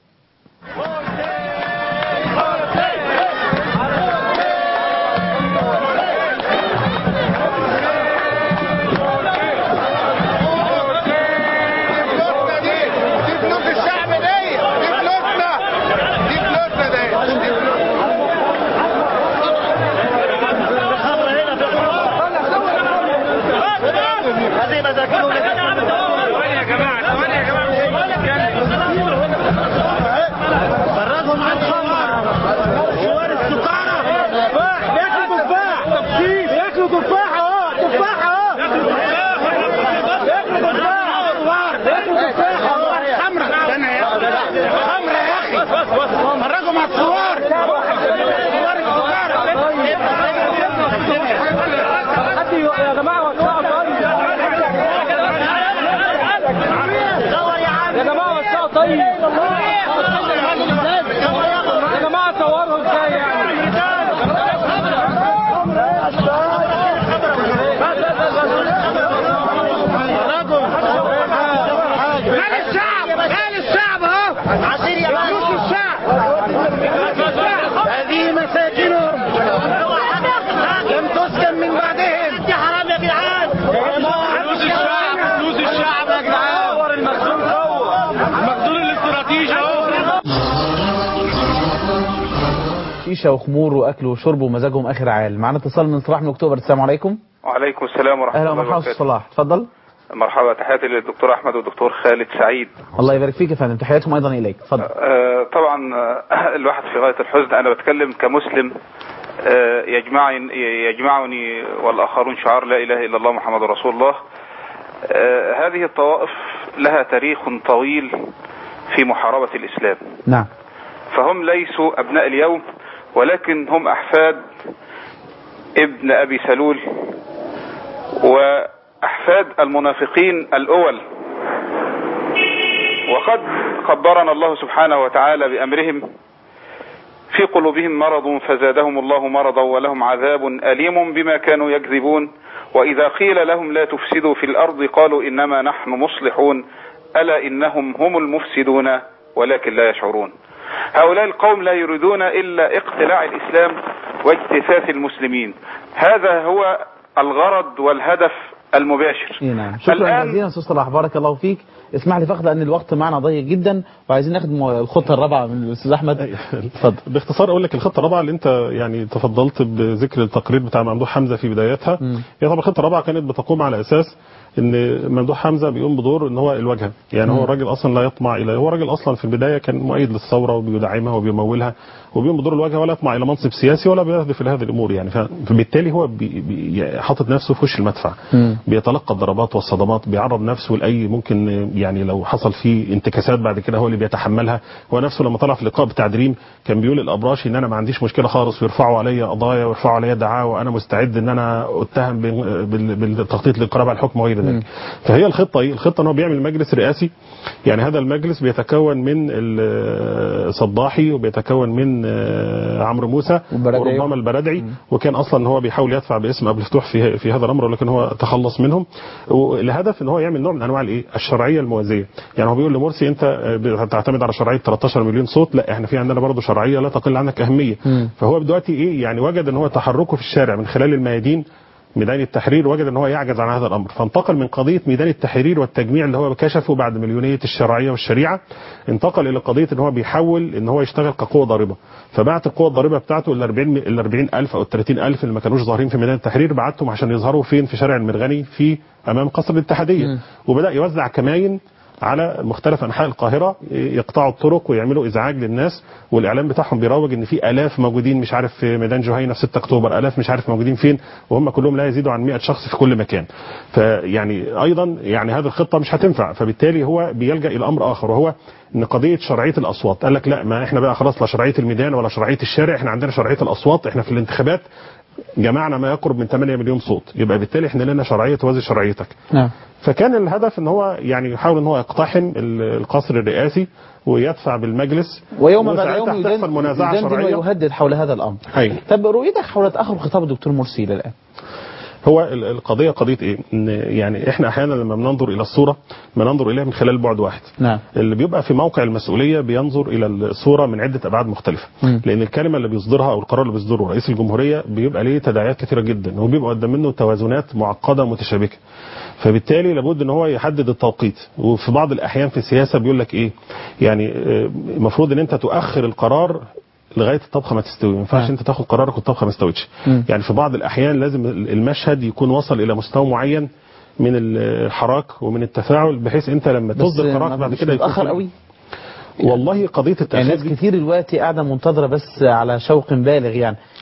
دي فلوس الشعب دي دي فلوسنا دي فلوسنا دي هذه مساكين ثواني يا جماعه ثواني يا جماعه ياكلوا تفاحة اهو تفاحة اهو ياكلوا تفاحة ياكلوا تفاحة اهو خمرة استنى يا اخي خمرة يا اخي فرجوا مع الثوار ثوار الثوار يا جماعة وسعوا طيب يا جماعة وسعوا طيب يا جماعة صوروا ازاي يعني مال الشعب مال الشعب اهو عصير يا فلوس الشعب هذه مساكنهم لم تسكن من بعدهم يا حرام يا جدعان فلوس الشعب فلوس الشعب يا جدعان صور المخزون صور المخزون الاستراتيجي اهو شيشه وخمور واكل وشرب ومزاجهم اخر عال معنا اتصال من صلاح من اكتوبر السلام عليكم وعليكم السلام ورحمة اهلا الله ومرحبا استاذ وبركاته صلاح اتفضل مرحبا تحياتي للدكتور أحمد والدكتور خالد سعيد الله يبارك فيك يا فندم تحياتكم ايضا اليك اتفضل آه، طبعا آه، الواحد في غاية الحزن أنا بتكلم كمسلم آه، يجمعني يجمعني والآخرون شعار لا إله إلا الله محمد رسول الله آه، هذه الطوائف لها تاريخ طويل في محاربة الإسلام نعم فهم ليسوا أبناء اليوم ولكن هم أحفاد ابن أبي سلول وأحفاد المنافقين الأول وقد خبرنا الله سبحانه وتعالى بأمرهم في قلوبهم مرض فزادهم الله مرضا ولهم عذاب أليم بما كانوا يكذبون وإذا قيل لهم لا تفسدوا في الأرض قالوا إنما نحن مصلحون ألا إنهم هم المفسدون ولكن لا يشعرون هؤلاء القوم لا يريدون إلا اقتلاع الإسلام واجتثاث المسلمين هذا هو الغرض والهدف المباشر اي نعم شكرا الآن- جزيلا استاذ صلاح بارك الله فيك اسمح لي فقط ان الوقت معنا ضيق جدا وعايزين ناخد م- الخطه الرابعه من الاستاذ احمد اتفضل باختصار اقول لك الخطه الرابعه اللي انت يعني تفضلت بذكر التقرير بتاع ممدوح حمزه في بدايتها مم. هي طبعا الخطه الرابعه كانت بتقوم على اساس ان ممدوح حمزه بيقوم بدور ان هو الواجهه يعني مم. هو الراجل اصلا لا يطمع الى هو راجل اصلا في البدايه كان مؤيد للثوره وبيدعمها وبيمولها وبيقوم بدور الواجهه ولا يطمع الى منصب سياسي ولا بيهدف الى هذه الامور يعني ف- فبالتالي هو بي بي حاطط نفسه في وش المدفع مم. بيتلقى الضربات والصدمات بيعرض نفسه لاي ممكن يعني لو حصل فيه انتكاسات بعد كده هو اللي بيتحملها هو نفسه لما طلع في لقاء بتاع دريم كان بيقول الابراشي ان انا ما عنديش مشكله خالص ويرفعوا عليا قضايا ويرفعوا عليا دعاوى وانا مستعد ان انا اتهم بال- بال- بالتخطيط للقرابه على الحكم وغير ذلك فهي الخطه ايه الخطه ان هو بيعمل مجلس رئاسي يعني هذا المجلس بيتكون من ال- صداحي وبيتكون من آه، عمرو موسى والبرادعي. وربما البرادعي وكان اصلا هو بيحاول يدفع باسم ابو الفتوح في في هذا الامر ولكن هو تخلص منهم لهدف ان هو يعمل نوع من انواع الايه الشرعيه الموازيه يعني هو بيقول لمرسي انت آه، بتعتمد على شرعيه 13 مليون صوت لا احنا في عندنا برضه شرعيه لا تقل عنك اهميه مم. فهو دلوقتي ايه يعني وجد ان هو تحركه في الشارع من خلال الميادين ميدان التحرير وجد ان هو يعجز عن هذا الامر فانتقل من قضيه ميدان التحرير والتجميع اللي هو كشفه بعد مليونيه الشرعيه والشريعه انتقل الى قضيه ان هو بيحول ان هو يشتغل كقوه ضاربه فبعت القوه الضاربه بتاعته ال 40 ال 40000 او ال 30000 اللي ما كانوش ظاهرين في ميدان التحرير بعتهم عشان يظهروا فين في شارع المرغني في امام قصر الاتحاديه وبدا يوزع كماين على مختلف انحاء القاهره يقطعوا الطرق ويعملوا ازعاج للناس والاعلام بتاعهم بيروج ان في الاف موجودين مش عارف في ميدان جهينه في 6 اكتوبر الاف مش عارف موجودين فين وهم كلهم لا يزيدوا عن 100 شخص في كل مكان فيعني ايضا يعني هذه الخطه مش هتنفع فبالتالي هو بيلجا الى امر اخر وهو ان قضيه شرعيه الاصوات قال لك لا ما احنا بقى خلاص لا شرعيه الميدان ولا شرعيه الشارع احنا عندنا شرعيه الاصوات احنا في الانتخابات جمعنا ما يقرب من 8 مليون صوت يبقى بالتالي احنا لنا شرعيه توازي شرعيتك نعم فكان الهدف ان هو يعني يحاول ان هو يقتحم ال- القصر الرئاسي ويدفع بالمجلس ويوم بعد وساعتها يوم يدان تحصل منازعه يدندن شرعيه ويهدد حول هذا الامر أيوة. طب رؤيتك حول تاخر خطاب الدكتور مرسي الى الان هو ال- القضيه قضيه ايه؟ ان يعني احنا احيانا لما بننظر الى الصوره بننظر اليها من خلال بعد واحد نعم اللي بيبقى في موقع المسؤوليه بينظر الى الصوره من عده ابعاد مختلفه مم. لان الكلمه اللي بيصدرها او القرار اللي بيصدره رئيس الجمهوريه بيبقى ليه تداعيات كثيره جدا وبيبقى قدام منه توازنات معقده متشابكه فبالتالي لابد ان هو يحدد التوقيت وفي بعض الاحيان في السياسه بيقول لك ايه يعني آه، المفروض ان انت تؤخر القرار لغايه الطبخه ما تستوي ما ينفعش آه. انت تاخد قرارك والطبخه ما استوتش مم. يعني في بعض الاحيان لازم المشهد يكون وصل الى مستوى معين من الحراك ومن التفاعل بحيث انت لما بس تصدر ما- قرارك بعد مش كده يكون متاخر في- قوي والله قضيه يعني التاخير ناس دي كتير دلوقتي قاعده منتظره بس على شوق بالغ يعني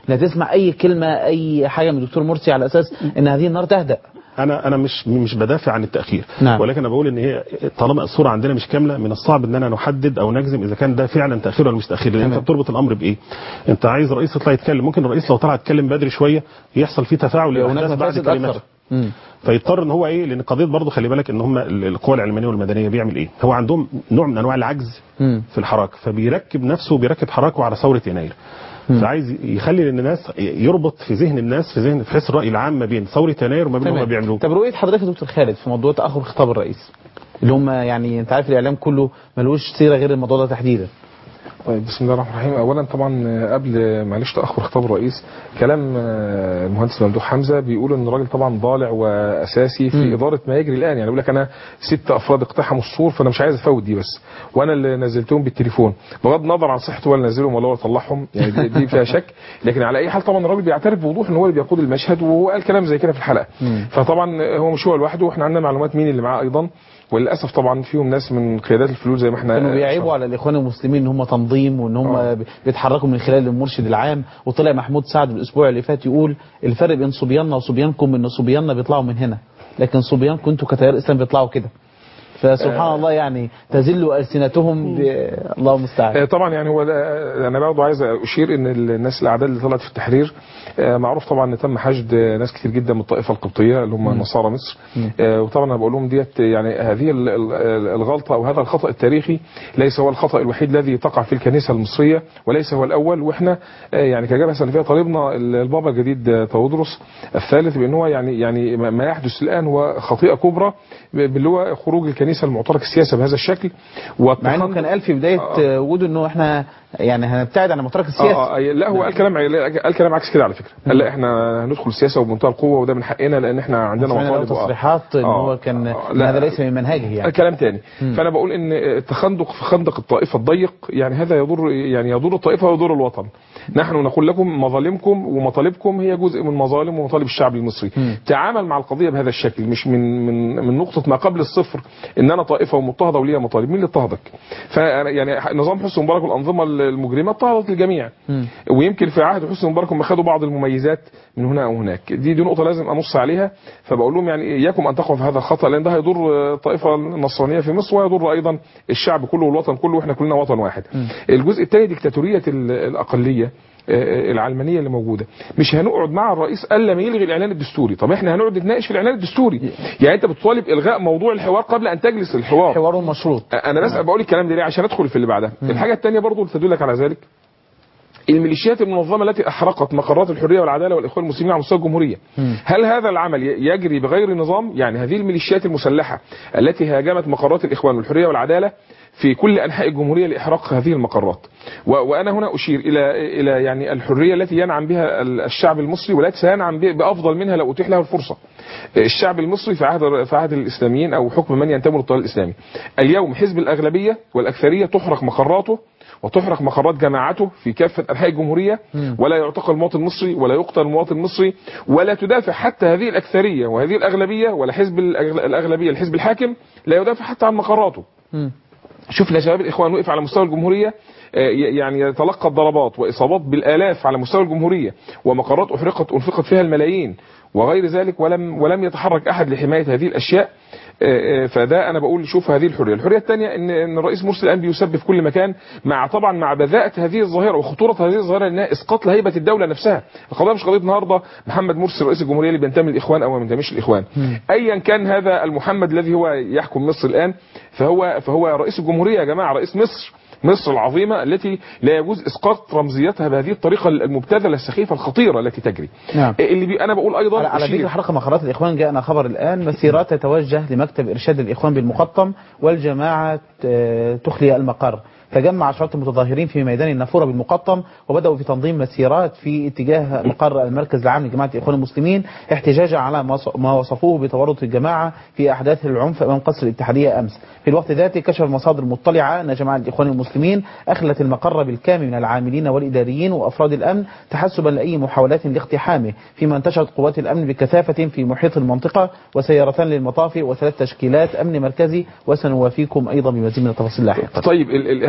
لا تسمع اي كلمه اي حاجه من الدكتور مرسي على اساس ان هذه النار تهدأ انا انا مش مش بدافع عن التاخير نعم. ولكن انا بقول ان هي طالما الصوره عندنا مش كامله من الصعب اننا نحدد او نجزم اذا كان ده فعلا تاخير ولا مش تاخير لان تمام. انت بتربط الامر بايه انت عايز رئيس يطلع يتكلم ممكن الرئيس لو طلع يتكلم بدري شويه يحصل فيه تفاعل هناك للاحداث بعد مفاسد كلماته اكثر مم. فيضطر ان هو ايه لان قضيه برضه خلي بالك ان هم ال- القوى العلمانيه والمدنيه بيعمل ايه هو عندهم نوع من انواع العجز مم. في الحراك فبيركب نفسه بيركب حراكه على ثوره يناير فعايز يخلي الناس يربط في ذهن الناس في ذهن في حس الراي العام ما بين ثوره يناير وما بين اللي هم تمام بيعملوه طب رؤيه حضرتك يا دكتور خالد في موضوع تاخر خطاب الرئيس اللي هم يعني انت عارف الاعلام كله ملوش سيره غير الموضوع ده تحديدا طيب بسم الله الرحمن الرحيم اولا طبعا آه، قبل معلش تاخر خطاب الرئيس كلام آه، المهندس ممدوح حمزه بيقول ان الراجل طبعا ضالع واساسي في مم. اداره ما يجري الان يعني بيقول لك انا ست افراد اقتحموا السور فانا مش عايز افوت دي بس وانا اللي نزلتهم بالتليفون بغض النظر عن صحته ولا نزلهم ولا هو طلعهم يعني دي, دي فيها شك لكن على اي حال طبعا الراجل بيعترف بوضوح ان هو اللي بيقود المشهد وهو قال كلام زي كده في الحلقه مم. فطبعا هو مش هو لوحده واحنا عندنا معلومات مين اللي معاه ايضا وللاسف طبعا فيهم ناس من قيادات الفلول زي ما احنا كانوا بيعيبوا على الاخوان المسلمين ان هم تنظيم وان هم بيتحركوا من خلال المرشد العام وطلع محمود سعد الاسبوع اللي فات يقول الفرق بين صبياننا وصبيانكم ان صبياننا بيطلعوا من هنا لكن صبيانكم انتوا كتيار اسلام بيطلعوا كده فسبحان الله يعني تزل السنتهم ب... الله المستعان آه، طبعا يعني هو ده انا برضه عايز اشير ان الناس الاعداد اللي طلعت في التحرير آه، معروف طبعا ان تم حشد آه، ناس كتير جدا من الطائفه القبطيه اللي هم نصارى مصر آه، وطبعا انا بقول لهم ديت يعني هذه ال- ال- الغلطه او هذا الخطا التاريخي ليس هو الخطا الوحيد الذي تقع في الكنيسه المصريه وليس هو الاول واحنا آه، يعني كجبهه سلفيه طالبنا البابا الجديد آه، تودرس الثالث بان هو يعني يعني ما يحدث الان هو خطيئه كبرى باللي هو خروج الكنيسه المعترك السياسه بهذا الشكل مع انه كان قال في بدايه آه. وجوده انه احنا يعني هنبتعد عن المترك السياسي آه آه لا هو قال كلام قال كلام عكس كده على فكره قال لا احنا هندخل السياسه وبمنتهى القوه وده من حقنا لان احنا عندنا سمعنا له مطالب وآه. تصريحات ان آه. هو كان آه. إن لا. هذا ليس من منهجه يعني كلام تاني مم. فانا بقول ان التخندق في خندق الطائفه الضيق يعني هذا يضر يعني يضر الطائفه ويضر الوطن نحن نقول لكم مظالمكم ومطالبكم هي جزء من مظالم ومطالب الشعب المصري مم. تعامل مع القضيه بهذا الشكل مش من من من نقطه ما قبل الصفر ان انا طائفه ومضطهده وليها مطالب مين اللي اضطهدك فأنا يعني نظام حسني مبارك والانظمه المجرمه اضطهدت الجميع مم. ويمكن في عهد حسني مبارك هم خدوا بعض المميزات من هنا او هناك دي دي نقطه لازم انص عليها فبقول لهم يعني اياكم ان تقعوا في هذا الخطا لان ده هيضر الطائفه النصرانيه في مصر ويضر ايضا الشعب كله والوطن كله واحنا كلنا وطن واحد الجزء الثاني ديكتاتوريه ال- الاقليه آه، العلمانيه اللي موجوده مش هنقعد مع الرئيس الا ما يلغي الاعلان الدستوري طب احنا هنقعد نتناقش في الاعلان الدستوري يعني انت بتطالب الغاء موضوع الحوار قبل ان تجلس الحوار حوار مشروط انا بس بقول الكلام ده ليه عشان ادخل في اللي بعدها الحاجه الثانيه برضو اللي تدلك على ذلك الميليشيات المنظمه التي احرقت مقرات الحريه والعداله والاخوان المسلمين على مستوى الجمهوريه هل هذا العمل ي- يجري بغير نظام يعني هذه الميليشيات المسلحه التي هاجمت مقرات الاخوان والحريه والعداله في كل انحاء الجمهوريه لاحراق هذه المقرات و- وانا هنا اشير الى الى يعني الحريه التي ينعم بها ال- الشعب المصري والتي سينعم ب- بافضل منها لو اتيح له الفرصه الشعب المصري في عهد في عهد الاسلاميين او حكم من ينتمي للطيار الاسلامي اليوم حزب الاغلبيه والاكثريه تحرق مقراته وتحرق مقرات جماعته في كافة أنحاء الجمهورية ولا يعتقل المواطن المصري ولا يقتل المواطن المصري ولا تدافع حتى هذه الأكثرية وهذه الأغلبية ولا حزب الأغل- الأغلبية الحزب الحاكم لا يدافع حتى عن مقراته مم. شفنا شباب الإخوان وقف على مستوى الجمهورية آه، ي- يعني يتلقى الضربات وإصابات بالآلاف على مستوى الجمهورية ومقرات أحرقت أنفقت فيها الملايين وغير ذلك ولم ولم يتحرك أحد لحماية هذه الأشياء آه، آه، فده أنا بقول شوف هذه الحرية الحرية الثانية إن إن الرئيس مرسي الآن بيسب في كل مكان مع طبعا مع بذاءة هذه الظاهرة وخطورة هذه الظاهرة إنها إسقاط لهيبة الدولة نفسها القضية مش قضية النهاردة محمد مرسي رئيس الجمهورية اللي بينتمي للإخوان أو ما بينتميش للإخوان أيا كان هذا المحمد الذي هو يحكم مصر الآن فهو فهو رئيس الجمهورية يا جماعة رئيس مصر مصر العظيمة التي لا يجوز إسقاط رمزيتها بهذه الطريقة المبتذلة السخيفة الخطيرة التي تجري نعم. اللي بي أنا بقول أيضا على, على أشير- ذكر حركة مقرات الإخوان جاءنا خبر الآن مسيرات تتوجه لمكتب إرشاد الإخوان بالمقطم والجماعة آه، تخلي المقر تجمع عشرات المتظاهرين في ميدان النافورة بالمقطم وبدأوا في تنظيم مسيرات في اتجاه مقر المركز العام لجماعة الإخوان المسلمين احتجاجا على ما وص- ما وصفوه بتورط الجماعة في أحداث العنف أمام قصر الاتحادية أمس في الوقت ذاته كشف مصادر مطلعة أن جماعة الإخوان المسلمين أخلت المقر بالكامل من العاملين والإداريين وأفراد الأمن تحسبا لأي محاولات لاقتحامه فيما انتشرت قوات الأمن بكثافة في محيط المنطقة وسيارتان للمطافي وثلاث تشكيلات أمن مركزي وسنوافيكم أيضا بمزيد من التفاصيل لاحقا طيب ال ال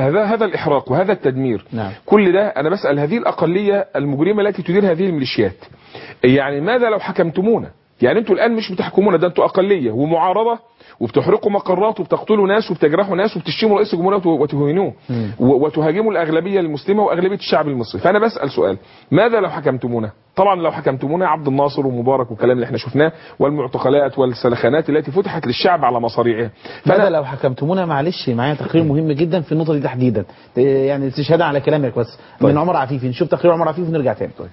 هذا هذا الاحراق وهذا التدمير نعم. كل ده انا بسال هذه الاقليه المجرمه التي تدير هذه الميليشيات يعني ماذا لو حكمتمونا يعني انتوا الان مش بتحكمونا ده انتوا اقليه ومعارضه وبتحرقوا مقرات وبتقتلوا ناس وبتجرحوا ناس وبتشتموا رئيس الجمهوريه وت- وتهينوه و- وتهاجموا الاغلبيه المسلمه واغلبيه الشعب المصري فانا بسال سؤال ماذا لو حكمتمونا طبعا لو حكمتمونا عبد الناصر ومبارك والكلام اللي احنا شفناه والمعتقلات والسلخانات التي فتحت للشعب على مصاريعها ماذا لو حكمتمونا معلش معايا تقرير مهم جدا في النقطه دي تحديدا يعني استشهادا على كلامك بس طيب. من عمر عفيفي نشوف تقرير عمر عفيفي ونرجع تاني طيب.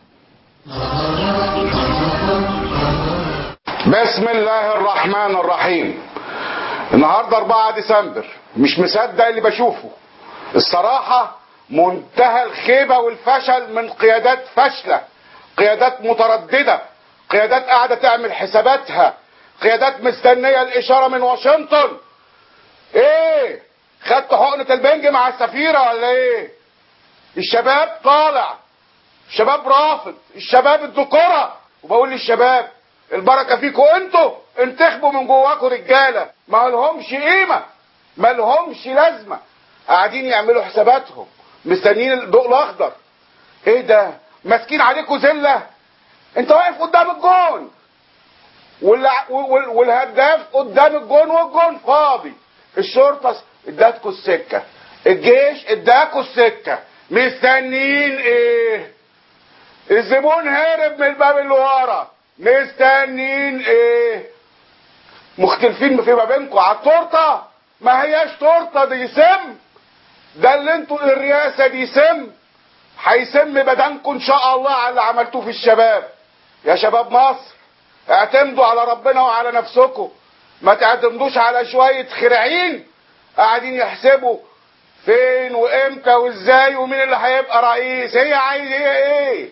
بسم الله الرحمن الرحيم النهارده 4 ديسمبر مش مصدق اللي بشوفه الصراحة منتهى الخيبة والفشل من قيادات فاشلة قيادات مترددة قيادات قاعدة تعمل حساباتها قيادات مستنية الإشارة من واشنطن ايه خدت حقنة البنج مع السفيرة ولا ايه الشباب طالع الشباب رافض الشباب الذكورة وبقول للشباب البركة فيكوا انتوا انتخبوا من جواكوا رجالة ما لهمش قيمة ما لهمش لازمة قاعدين يعملوا حساباتهم مستنيين الضوء الاخضر ايه ده ماسكين عليكوا زلة انت واقف قدام الجون والع- وال- والهداف قدام الجون والجون فاضي الشرطة ادتكوا السكة الجيش اداكوا السكة مستنيين ايه الزبون هرب من الباب اللي ورا مستنيين ايه مختلفين في ما بينكم على التورته ما هياش تورته دي سم ده اللي انتوا الرئاسه دي سم هيسم بدنكم ان شاء الله على اللي عملتوه في الشباب يا شباب مصر اعتمدوا على ربنا وعلى نفسكم ما تعتمدوش على شويه خرعين قاعدين يحسبوا فين وامتى وازاي ومين اللي هيبقى رئيس هي عايز هي ايه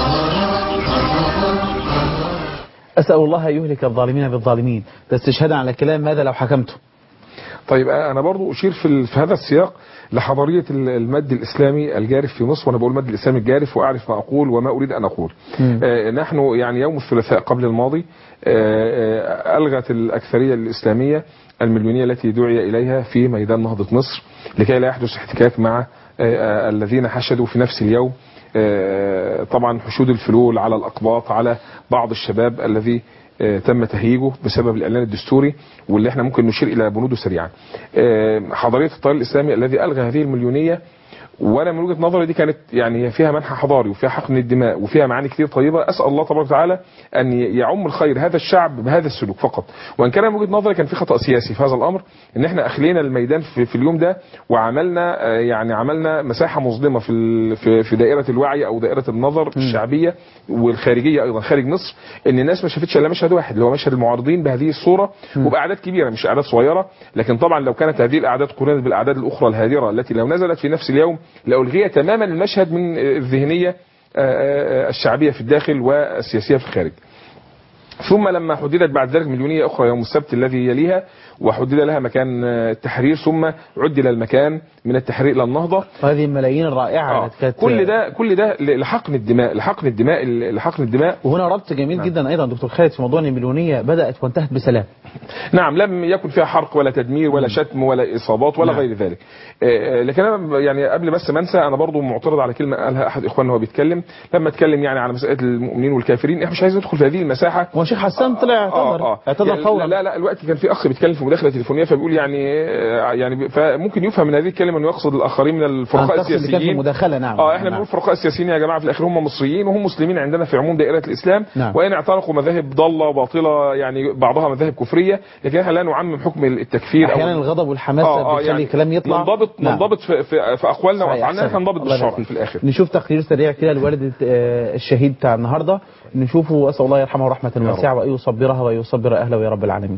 اسال الله ان يهلك الظالمين بالظالمين ده استشهادا على كلام ماذا لو حكمتم طيب انا برضو اشير في, ال- في هذا السياق لحضاريه ال- المد الاسلامي الجارف في مصر وانا بقول المد الاسلامي الجارف واعرف ما اقول وما اريد ان اقول. آه نحن يعني يوم الثلاثاء قبل الماضي آه آه الغت الاكثريه الاسلاميه المليونيه التي دعي اليها في ميدان نهضه مصر لكي لا يحدث احتكاك مع آه آه الذين حشدوا في نفس اليوم آه طبعا حشود الفلول على الاقباط على بعض الشباب الذي آه، تم تهييجه بسبب الاعلان الدستوري واللي احنا ممكن نشير الى بنوده سريعا. آه، حضاريه التيار الاسلامي الذي الغى هذه المليونيه وانا من وجهه نظري دي كانت يعني هي فيها منحى حضاري وفيها حقن الدماء وفيها معاني كتير طيبه اسال الله تبارك وتعالى ان يعم الخير هذا الشعب بهذا السلوك فقط وان كان من وجهه نظري كان في خطا سياسي في هذا الامر ان احنا اخلينا الميدان في, في اليوم ده وعملنا آه، يعني عملنا مساحه مظلمه في ال- في في دائره الوعي او دائره النظر الشعبيه والخارجيه ايضا خارج مصر ان الناس ما شافتش الا مشهد واحد اللي هو مشهد المعارضين بهذه الصوره وباعداد كبيره مش اعداد صغيره لكن طبعا لو كانت هذه الاعداد قرنت بالاعداد الاخرى الهادره التي لو نزلت في نفس اليوم لالغي تماما المشهد من الذهنيه آه، آه، الشعبيه في الداخل والسياسيه في الخارج. ثم لما حددت بعد ذلك مليونية أخرى يوم السبت الذي يليها وحدد لها مكان آه، التحرير ثم عدل المكان من التحرير إلى النهضة وهذه الملايين الرائعه آه. التي كانت كل ده كل ده لحقن الدماء لحقن الدماء لحقن الدماء وهنا ربط جميل جدا ايضا دكتور خالد في موضوع ان المليونيه بدات وانتهت بسلام نعم لم يكن فيها حرق ولا تدمير ولا شتم ولا اصابات ولا نعم. غير ذلك آه، لكن انا يعني قبل بس ما انسى انا برضو معترض على كلمه قالها احد اخواننا وهو بيتكلم لما اتكلم يعني على مساله المؤمنين والكافرين احنا مش عايزين ندخل في هذه المساحه هو الشيخ حسان طلع اعتذر اعتذر يعني فورا لا لا الوقت كان في اخ بيتكلم في مداخله تليفونيه فبيقول يعني آه، يعني فممكن يفهم من هذه الكلمه انه يقصد الاخرين من الفرقاء تقصد اللي كان في السياسيين المداخله نعم اه احنا نعم. بنقول فرقاء السياسيين يا جماعه في الاخر هم مصريين وهم مسلمين عندنا في عموم دائره الاسلام نعم. وان اعتنقوا مذاهب ضاله وباطله يعني بعضها مذاهب كفريه لكن احنا لا نعمم حكم التكفير احيانا الغضب والحماسه بتخلي الكلام يطلع ننضبط نعم. ننضبط في, في, في اقوالنا صحيح، وافعالنا أحسنت. احنا ننضبط الله بالشرع يبارك في الاخر نشوف تقرير سريع كده لوالدة آه، الشهيد بتاع النهارده نشوفه اسال الله يرحمه رحمه واسعه وان يصبرها ويصبر اهله يا رب العالمين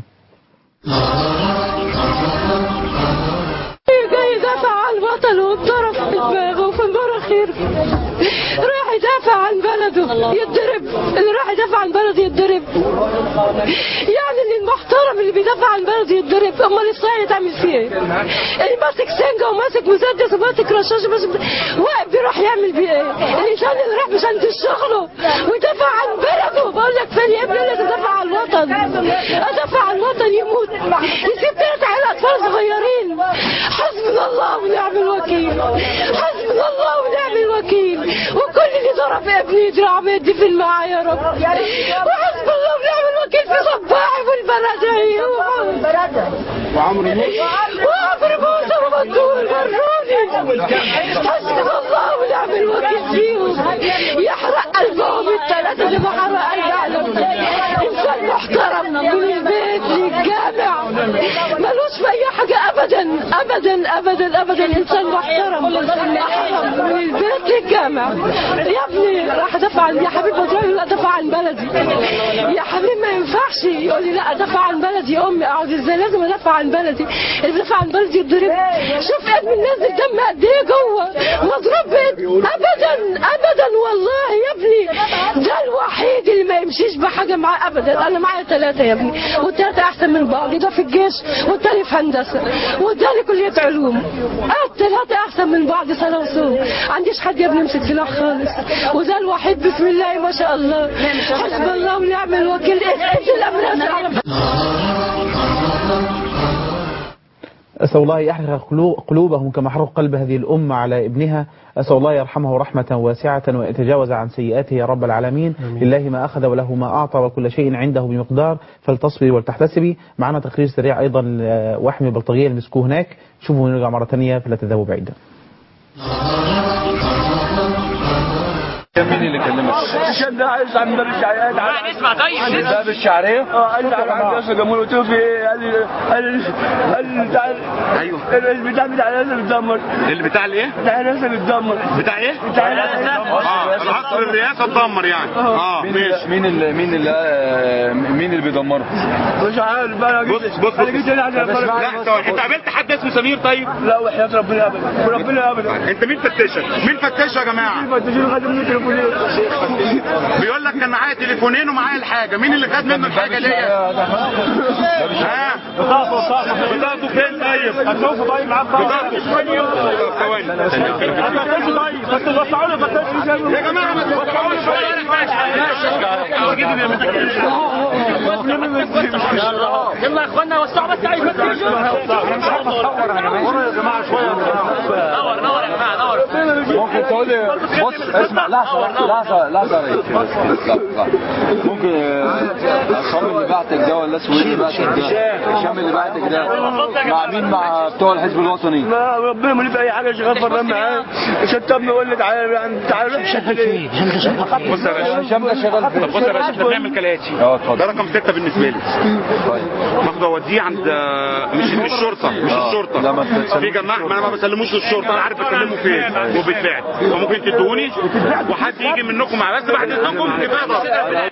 جاي يدافع عن وطنه واتضرب في دماغه وفي المراخير راح يدافع عن بلده يتضرب اللي راح يدافع عن بلده يتضرب يعني اللي المحترم اللي بيدافع عن بلده يتضرب امال الصحيح تعمل فيه ايه؟ اللي ماسك سنجه وماسك مسدس وماسك رشاش بس واقف بيروح يعمل بيه ايه؟ الانسان اللي راح مش عند شغله ويدافع عن بلده بقول لك فين يا ابني اللي تدافع عن الوطن ادافع عن الوطن يموت يسيب ثلاث عيال اطفال صغيرين حسبنا الله ونعم الوكيل ضرب ابني دراع بيدي في الماء يا رب وحسب الله ونعم الوكيل في صباحي في البلد وعمرو وعمرو موسى ومدور مروني حسب الله ونعم الوكيل فيهم يحرق قلبهم الثلاثة اللي ما حرق قلب إنسان محترم من البيت للجامع ملوش في أي حاجة أبدا أبدا أبدا أبدا إنسان محترم محترم من البيت للجامع يا ابني راح أدافع عن يا حبيبي بضرب لا أدافع عن بلدي يا حبيبي ما ينفعش يقول لي لا أدافع عن بلدي يا أمي أقعد إزاي لازم أدافع عن بلدي اللي بيدافع عن بلدي يتضرب شوف ابني نازل دم قد إيه جوه مضروب بيت أبدا أبدا والله يا ابني ده الوحيد اللي ما يمشيش بحاجة معاه أبدا أنا معايا ثلاثة يا ابني والثلاثة أحسن من بعض ده في الجيش والتاني في هندسة والتاني كلية علوم الثلاثة أحسن من بعض سنة وصوم عنديش حد يا ابني يمسك سلاح خالص وده الوحيد بسم الله ما شاء الله حسب الله ونعم الوكيل انزل أمر أسأل الله يحرق قلو- قلوبهم كما حرق قلب هذه الأمة على ابنها أسأل الله يرحمه رحمة واسعة ويتجاوز عن سيئاته يا رب العالمين لله ما أخذ وله ما أعطى وكل شيء عنده بمقدار فلتصبري ولتحتسبي معنا تقرير سريع أيضا آه، وحمي البلطجية اللي مسكوه هناك شوفوا ونرجع مرة ثانية فلا تذهبوا بعيدا مين اللي كلمك؟ عشان ده عايز عم باب الشعريه تعالى نسمع طيب. عند باب الشعرية؟ اه قال تعالى عند ياسر جمهور قلت له في ايه؟ قال لي قال لي قال لي بتاع ايوه البتاع بتاع ياسر اتدمر اللي بتاع الايه؟ بتاع ياسر اتدمر بتاع ايه؟ بتاع ياسر اه العصر الرئاسة اتدمر يعني اه ماشي مين اللي مين اللي آه، مين اللي بيدمره؟ مش عارف بقى انا بص بص انا جيت هنا عشان لا ثواني انت قابلت حد اسمه سمير طيب؟ لا وحياة ربنا ابدا وربنا ابدا انت مين فتشك؟ مين فتشه يا جماعه؟ فتشين خدوا مني تليفونين بيقول لك كان معايا تليفونين ومعايا الحاجه مين اللي خد منه الحاجه دي؟ ها؟ بطاقته فين طيب؟ هتشوفه طيب معاه بطاقته ثواني فتشوا طيب بس وسعوا لي فتشوا يا جماعه ما توقعوش يلا يا اخوانا وسعوا بس عايز ممكن تقول لي بص اسمع لحظه لحظه لحظه يا ريس لحظة، لحظة. ممكن آه، عصام اللي بعتك ده ولا اسمه ايه اللي بعتك ده؟ هشام اللي بعتك ده مع مين مع بتوع الحزب الوطني؟ ما ربنا ما في اي حاجه شغال فرمان معاه شتمني وقال لي تعالى يعني تعالى روح شغال ايه؟ بص يا باشا هشام ده شغال طب بص يا باشا احنا بنعمل كالاتي اه اتفضل ده رقم ستة بالنسبة لي باخده اوديه عند مش مش الشرطة مش آه. الشرطة لا، ما تسلموش. في جماعة ما انا ما بسلموش للشرطة انا عارف اسلمه فين وبالفعل فممكن تدوني وحد يجي منكم مع بس بعد اذنكم كفاية ضرب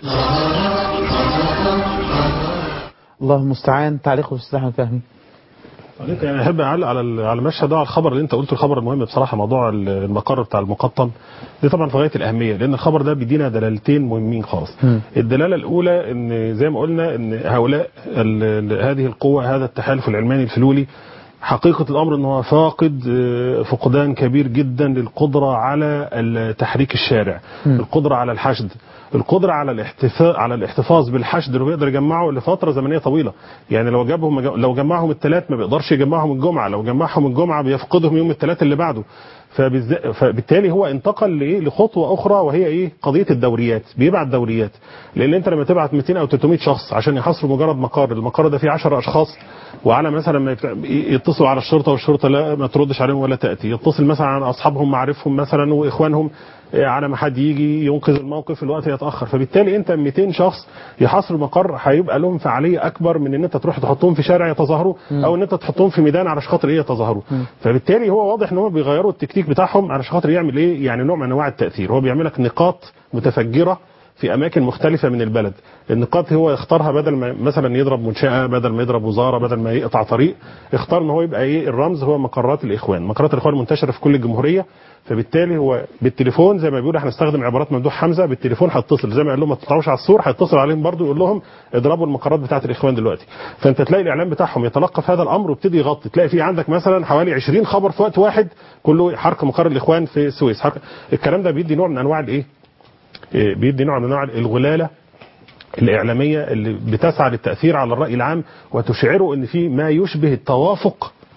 الله المستعان تعليق الاستاذ احمد فهمي عليك يعني احب اعلق على ال- على المشهد ده على الخبر اللي انت قلته الخبر المهم بصراحه موضوع ال- المقر بتاع المقطم دي طبعا في غايه الاهميه لان الخبر ده بيدينا دلالتين مهمين خالص الدلاله الاولى ان زي ما قلنا ان هؤلاء ال- ال- هذه القوه هذا التحالف العلماني الفلولي حقيقة الأمر أنه فاقد آه، فقدان كبير جدا للقدرة على ال- تحريك الشارع القدرة على الحشد القدرة على الاحتفاظ على الاحتفاظ بالحشد اللي بيقدر يجمعه لفترة زمنية طويلة يعني لو جابهم لو جمعهم الثلاث ما بيقدرش يجمعهم الجمعة لو جمعهم الجمعة بيفقدهم يوم الثلاث اللي بعده فبالز- فبالتالي هو انتقل لايه لخطوه اخرى وهي ايه قضيه الدوريات بيبعت دوريات لان انت لما تبعت 200 او 300 شخص عشان يحاصروا مجرد مقر المقر ده فيه 10 اشخاص وعلى مثلا ما يبت- يتصلوا على الشرطه والشرطه لا ما تردش عليهم ولا تاتي يتصل مثلا على اصحابهم معارفهم مثلا واخوانهم إيه، على ما حد يجي ينقذ الموقف الوقت يتاخر فبالتالي انت 200 شخص يحاصروا مقر هيبقى لهم فعاليه اكبر من ان انت تروح تحطهم في شارع يتظاهروا او ان انت تحطهم في ميدان على خاطر ايه يتظاهروا فبالتالي هو واضح ان هم بيغيروا التكتيك بتاعهم على خاطر يعمل ايه يعني نوع من انواع التاثير هو بيعمل لك نقاط متفجره في اماكن مختلفه من البلد النقاط هو يختارها بدل ما مثلا يضرب منشاه بدل ما يضرب وزاره بدل ما يقطع طريق اختار ان هو يبقى ايه الرمز هو مقرات الاخوان مقرات الاخوان منتشره في كل الجمهوريه فبالتالي هو بالتليفون زي ما بيقول احنا نستخدم عبارات ممدوح حمزه بالتليفون هيتصل زي ما قال لهم ما تطلعوش على السور هيتصل عليهم برضه يقول لهم اضربوا المقرات بتاعه الاخوان دلوقتي فانت تلاقي الاعلام بتاعهم يتلقف هذا الامر ويبتدي يغطي تلاقي في عندك مثلا حوالي 20 خبر في وقت واحد كله حرق مقر الاخوان في السويس حرق الكلام ده بيدي نوع من انواع الايه إيه، بيدي نوع من انواع الغلاله الاعلاميه اللي بتسعى للتاثير على الراي العام وتشعره ان في ما يشبه التوافق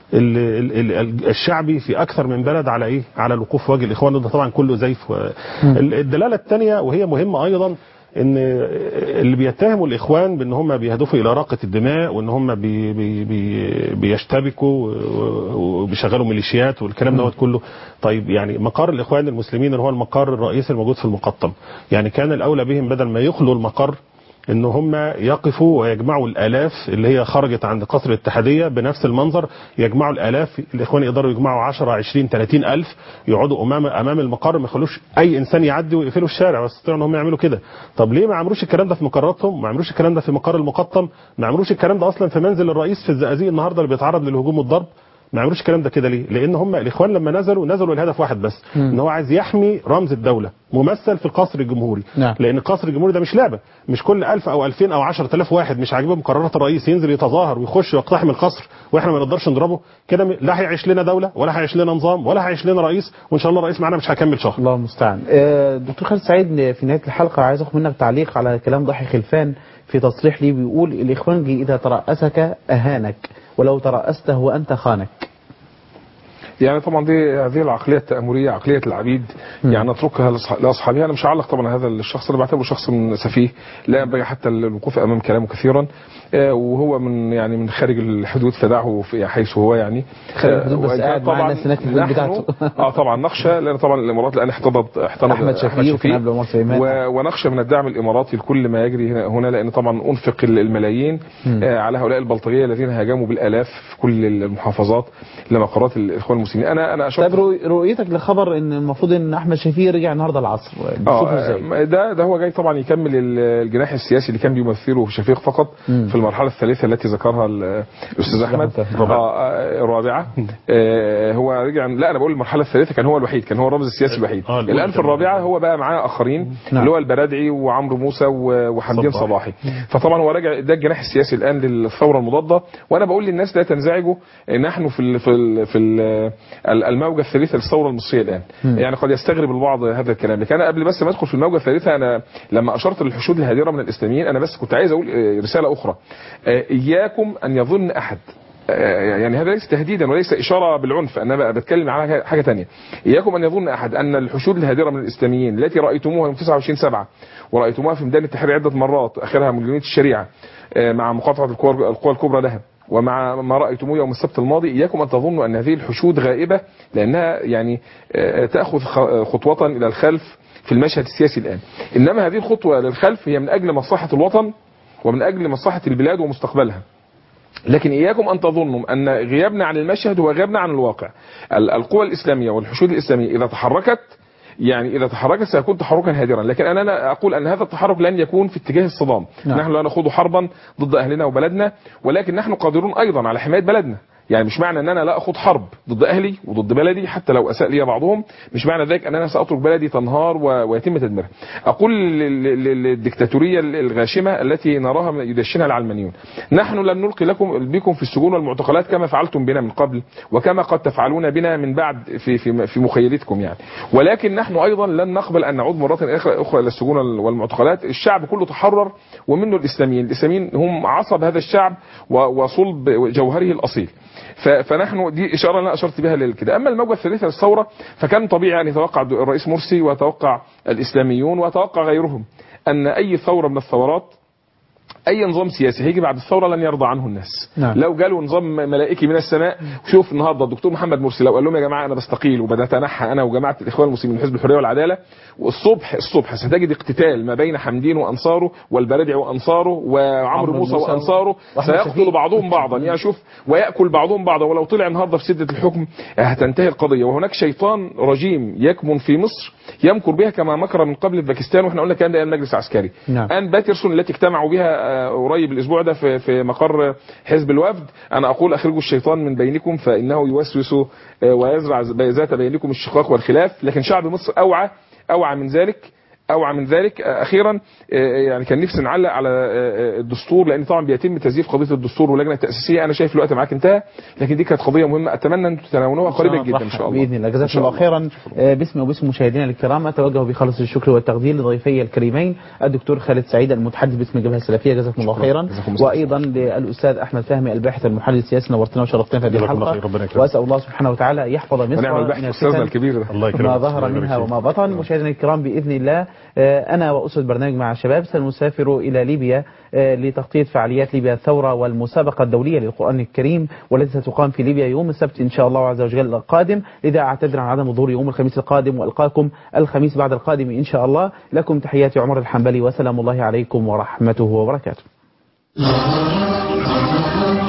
ال- ال- ال- الشعبي في اكثر من بلد على ايه على الوقوف في وجه الاخوان ده طبعا كله زيف و- ال- الدلاله الثانيه وهي مهمه ايضا ان اللي بيتهموا الاخوان بان هم بيهدفوا الى راقه الدماء وان هم بي بي بي بيشتبكوا و- وبيشغلوا ميليشيات والكلام دوت كله طيب يعني مقر الاخوان المسلمين اللي هو المقر الرئيسي الموجود في المقطم يعني كان الاولى بهم بدل ما يخلوا المقر ان هم يقفوا ويجمعوا الالاف اللي هي خرجت عند قصر الاتحاديه بنفس المنظر يجمعوا الالاف الاخوان يقدروا يجمعوا 10 20 30 الف يقعدوا امام امام المقر ما يخلوش اي انسان يعدي ويقفلوا الشارع ويستطيعوا ان هم يعملوا كده طب ليه ما عملوش الكلام ده في مقراتهم ما عملوش الكلام ده في مقر المقطم ما عملوش الكلام ده اصلا في منزل الرئيس في الزقازيق النهارده اللي بيتعرض للهجوم والضرب ما عملوش الكلام ده كده ليه؟ لان هم الاخوان لما نزلوا نزلوا لهدف واحد بس ان هو عايز يحمي رمز الدوله ممثل في القصر الجمهوري نعم. لان القصر الجمهوري ده مش لعبه مش كل 1000 او 2000 او 10000 واحد مش عاجبهم قرارات الرئيس ينزل يتظاهر ويخش ويقتحم القصر واحنا ما نقدرش نضربه كده م- لا هيعيش لنا دوله ولا هيعيش لنا نظام ولا هيعيش لنا رئيس وان شاء الله الرئيس معانا مش هيكمل شهر الله المستعان آه، دكتور خالد سعيد في نهايه الحلقه عايز اخد منك تعليق على كلام ضحي خلفان في تصريح لي بيقول الاخوانجي اذا ترأسك اهانك ولو ترأسته وانت خانك يعني طبعا دي هذه العقليه التامريه عقليه العبيد يعني نتركها لأصح- لاصحابها انا مش هعلق طبعا على هذا الشخص انا بعتبره شخص من سفيه لا ينبغي حتى الوقوف امام كلامه كثيرا آه، وهو من يعني من خارج الحدود فدعه في حيث هو يعني خارج الحدود بس وإن كان قاعد مع الناس هناك في الحدود نحن- بتاعته. اه طبعا نخشى لان طبعا الامارات الان احتضت احتضت أحمد شفيق وكان قبل عمر سليمان. و- ونخشى من الدعم الاماراتي لكل ما يجري هنا, هنا لان طبعا انفق الملايين مم. آه، على هؤلاء البلطجيه الذين هاجموا بالالاف في كل المحافظات لمقرات الاخوان المسلمين انا انا اشك طيب رؤ- رؤيتك لخبر ان المفروض ان احمد شفيق رجع النهارده العصر بتشوفه ازاي؟ اه ده ده هو جاي طبعا يكمل ال- الجناح السياسي اللي كان بيمثله شفيق فقط مم. في المرحله الثالثه التي ذكرها ال- الاستاذ احمد الرابعة. آه، آه، الرابعه آه، هو رجع لا انا بقول المرحله الثالثه كان هو الوحيد كان هو الرمز السياسي الوحيد آه، الأولى الان في الرابعه هو بقى معاه اخرين نعم. اللي هو البرادعي وعمرو موسى و- وحمدين صباحي. صباحي فطبعا هو راجع ده الجناح السياسي الان للثوره المضاده وانا بقول للناس لا تنزعجوا نحن في ال في ال في ال الموجه الثالثه للثوره المصريه الان مم. يعني قد يستغرب البعض هذا الكلام لكن انا قبل بس ما ادخل في الموجه الثالثه انا لما اشرت للحشود الهادره من الاسلاميين انا بس كنت عايز اقول آه، رساله اخرى آه، اياكم ان يظن احد آه، يعني هذا ليس تهديدا وليس اشاره بالعنف انا بقى بتكلم على حاجة- حاجه ثانيه اياكم ان يظن احد ان الحشود الهادره من الاسلاميين التي رايتموها يوم 29 7 ورايتموها في ميدان التحرير عده مرات اخرها مليونيه الشريعه آه، مع مقاطعه القوى القوى الكبرى لها ومع ما رايتموه يوم السبت الماضي اياكم ان تظنوا ان هذه الحشود غائبه لانها يعني آه، تاخذ خ- خطوه الى الخلف في المشهد السياسي الان انما هذه الخطوه للخلف هي من اجل مصلحه الوطن ومن اجل مصلحه البلاد ومستقبلها لكن إياكم أن تظنوا أن غيابنا عن المشهد هو غيابنا عن الواقع ال- القوى الإسلامية والحشود الإسلامية إذا تحركت يعني إذا تحركت سيكون تحركا هادرا لكن أنا لا أقول أن هذا التحرك لن يكون في اتجاه الصدام نعم. نحن لا نخوض حربا ضد أهلنا وبلدنا ولكن نحن قادرون أيضا على حماية بلدنا يعني مش معنى ان انا لا اخوض حرب ضد اهلي وضد بلدي حتى لو اساء لي بعضهم مش معنى ذلك ان انا ساترك بلدي تنهار و- ويتم تدميرها اقول لل- لل- للدكتاتوريه الغاشمه التي نراها يدشنها العلمانيون نحن لن نلقي لكم بكم في السجون والمعتقلات كما فعلتم بنا من قبل وكما قد تفعلون بنا من بعد في في في مخيلتكم يعني ولكن نحن ايضا لن نقبل ان نعود مره اخرى أخرى الى السجون والمعتقلات الشعب كله تحرر ومنه الاسلاميين الاسلاميين هم عصب هذا الشعب و- وصلب جوهره الاصيل ف- فنحن دي اشاره انا اشرت بها لكده اما الموجه الثالثه للثوره فكان طبيعي ان يتوقع الرئيس مرسي ويتوقع الاسلاميون ويتوقع غيرهم ان اي ثوره من الثورات اي نظام سياسي هيجي بعد الثوره لن يرضى عنه الناس نعم. لو جاله نظام ملائكي من السماء شوف النهارده الدكتور محمد مرسي لو قال لهم يا جماعه انا بستقيل وبنتنحى انا وجماعه الاخوان المسلمين من حزب الحريه والعداله والصبح الصبح ستجد اقتتال ما بين حمدين وانصاره والبرادعي وانصاره وعمرو عمرو موسى موسى وانصاره وأحمد سيقتل شفيق. بعضهم بعضا يعني شوف وياكل بعضهم بعضا ولو طلع النهارده في سده الحكم هتنتهي القضيه وهناك شيطان رجيم يكمن في مصر يمكر بها كما مكر من قبل في باكستان واحنا قلنا الكلام ده ايام مجلس عسكري نعم. ان باترسون التي اجتمعوا بها آه، قريب الاسبوع ده في في مقر حزب الوفد انا اقول اخرجوا الشيطان من بينكم فانه يوسوس آه، ويزرع ذات بينكم الشقاق والخلاف لكن شعب مصر اوعى اوعى من ذلك اوعى من ذلك آه، اخيرا آه، يعني كان نفسي نعلق على آه، آه، الدستور لان طبعا بيتم تزييف قضيه الدستور واللجنه التاسيسيه انا شايف الوقت معاك انتهى لكن دي كانت قضيه مهمه اتمنى ان تتناولوها قريبا جدا ان شاء الله باذن الله إن جزاكم شاء الله خيرا آه، باسمي وباسم مشاهدينا الكرام اتوجه بخالص الشكر والتقدير لضيفي الكريمين الدكتور خالد سعيد المتحدث باسم الجبهه السلفيه جزاكم الله خيرا جزاكم الله وايضا للاستاذ احمد فهمي الباحث المحلل السياسي نورتنا وشرفتنا في هذه جزاكم الله الحلقه خير، ربنا يكرمك. واسال الله سبحانه وتعالى يحفظ مصر ونعم البحث من استاذنا الفتن الكبير ده الله يكرمك ما ظهر الله يبارك منها فيك. وما بطن مشاهدينا الكرام باذن الله آه، انا واسره برنامج مع الشباب سنسافر الى ليبيا آه، لتغطيه فعاليات ليبيا الثوره والمسابقه الدوليه للقران الكريم والتي ستقام في ليبيا يوم السبت ان شاء الله عز وجل القادم لذا اعتذر عن عدم حضور يوم الخميس القادم والقاكم الخميس بعد القادم ان شاء الله لكم تحياتي عمر الحنبلي وسلام الله عليكم ورحمته وبركاته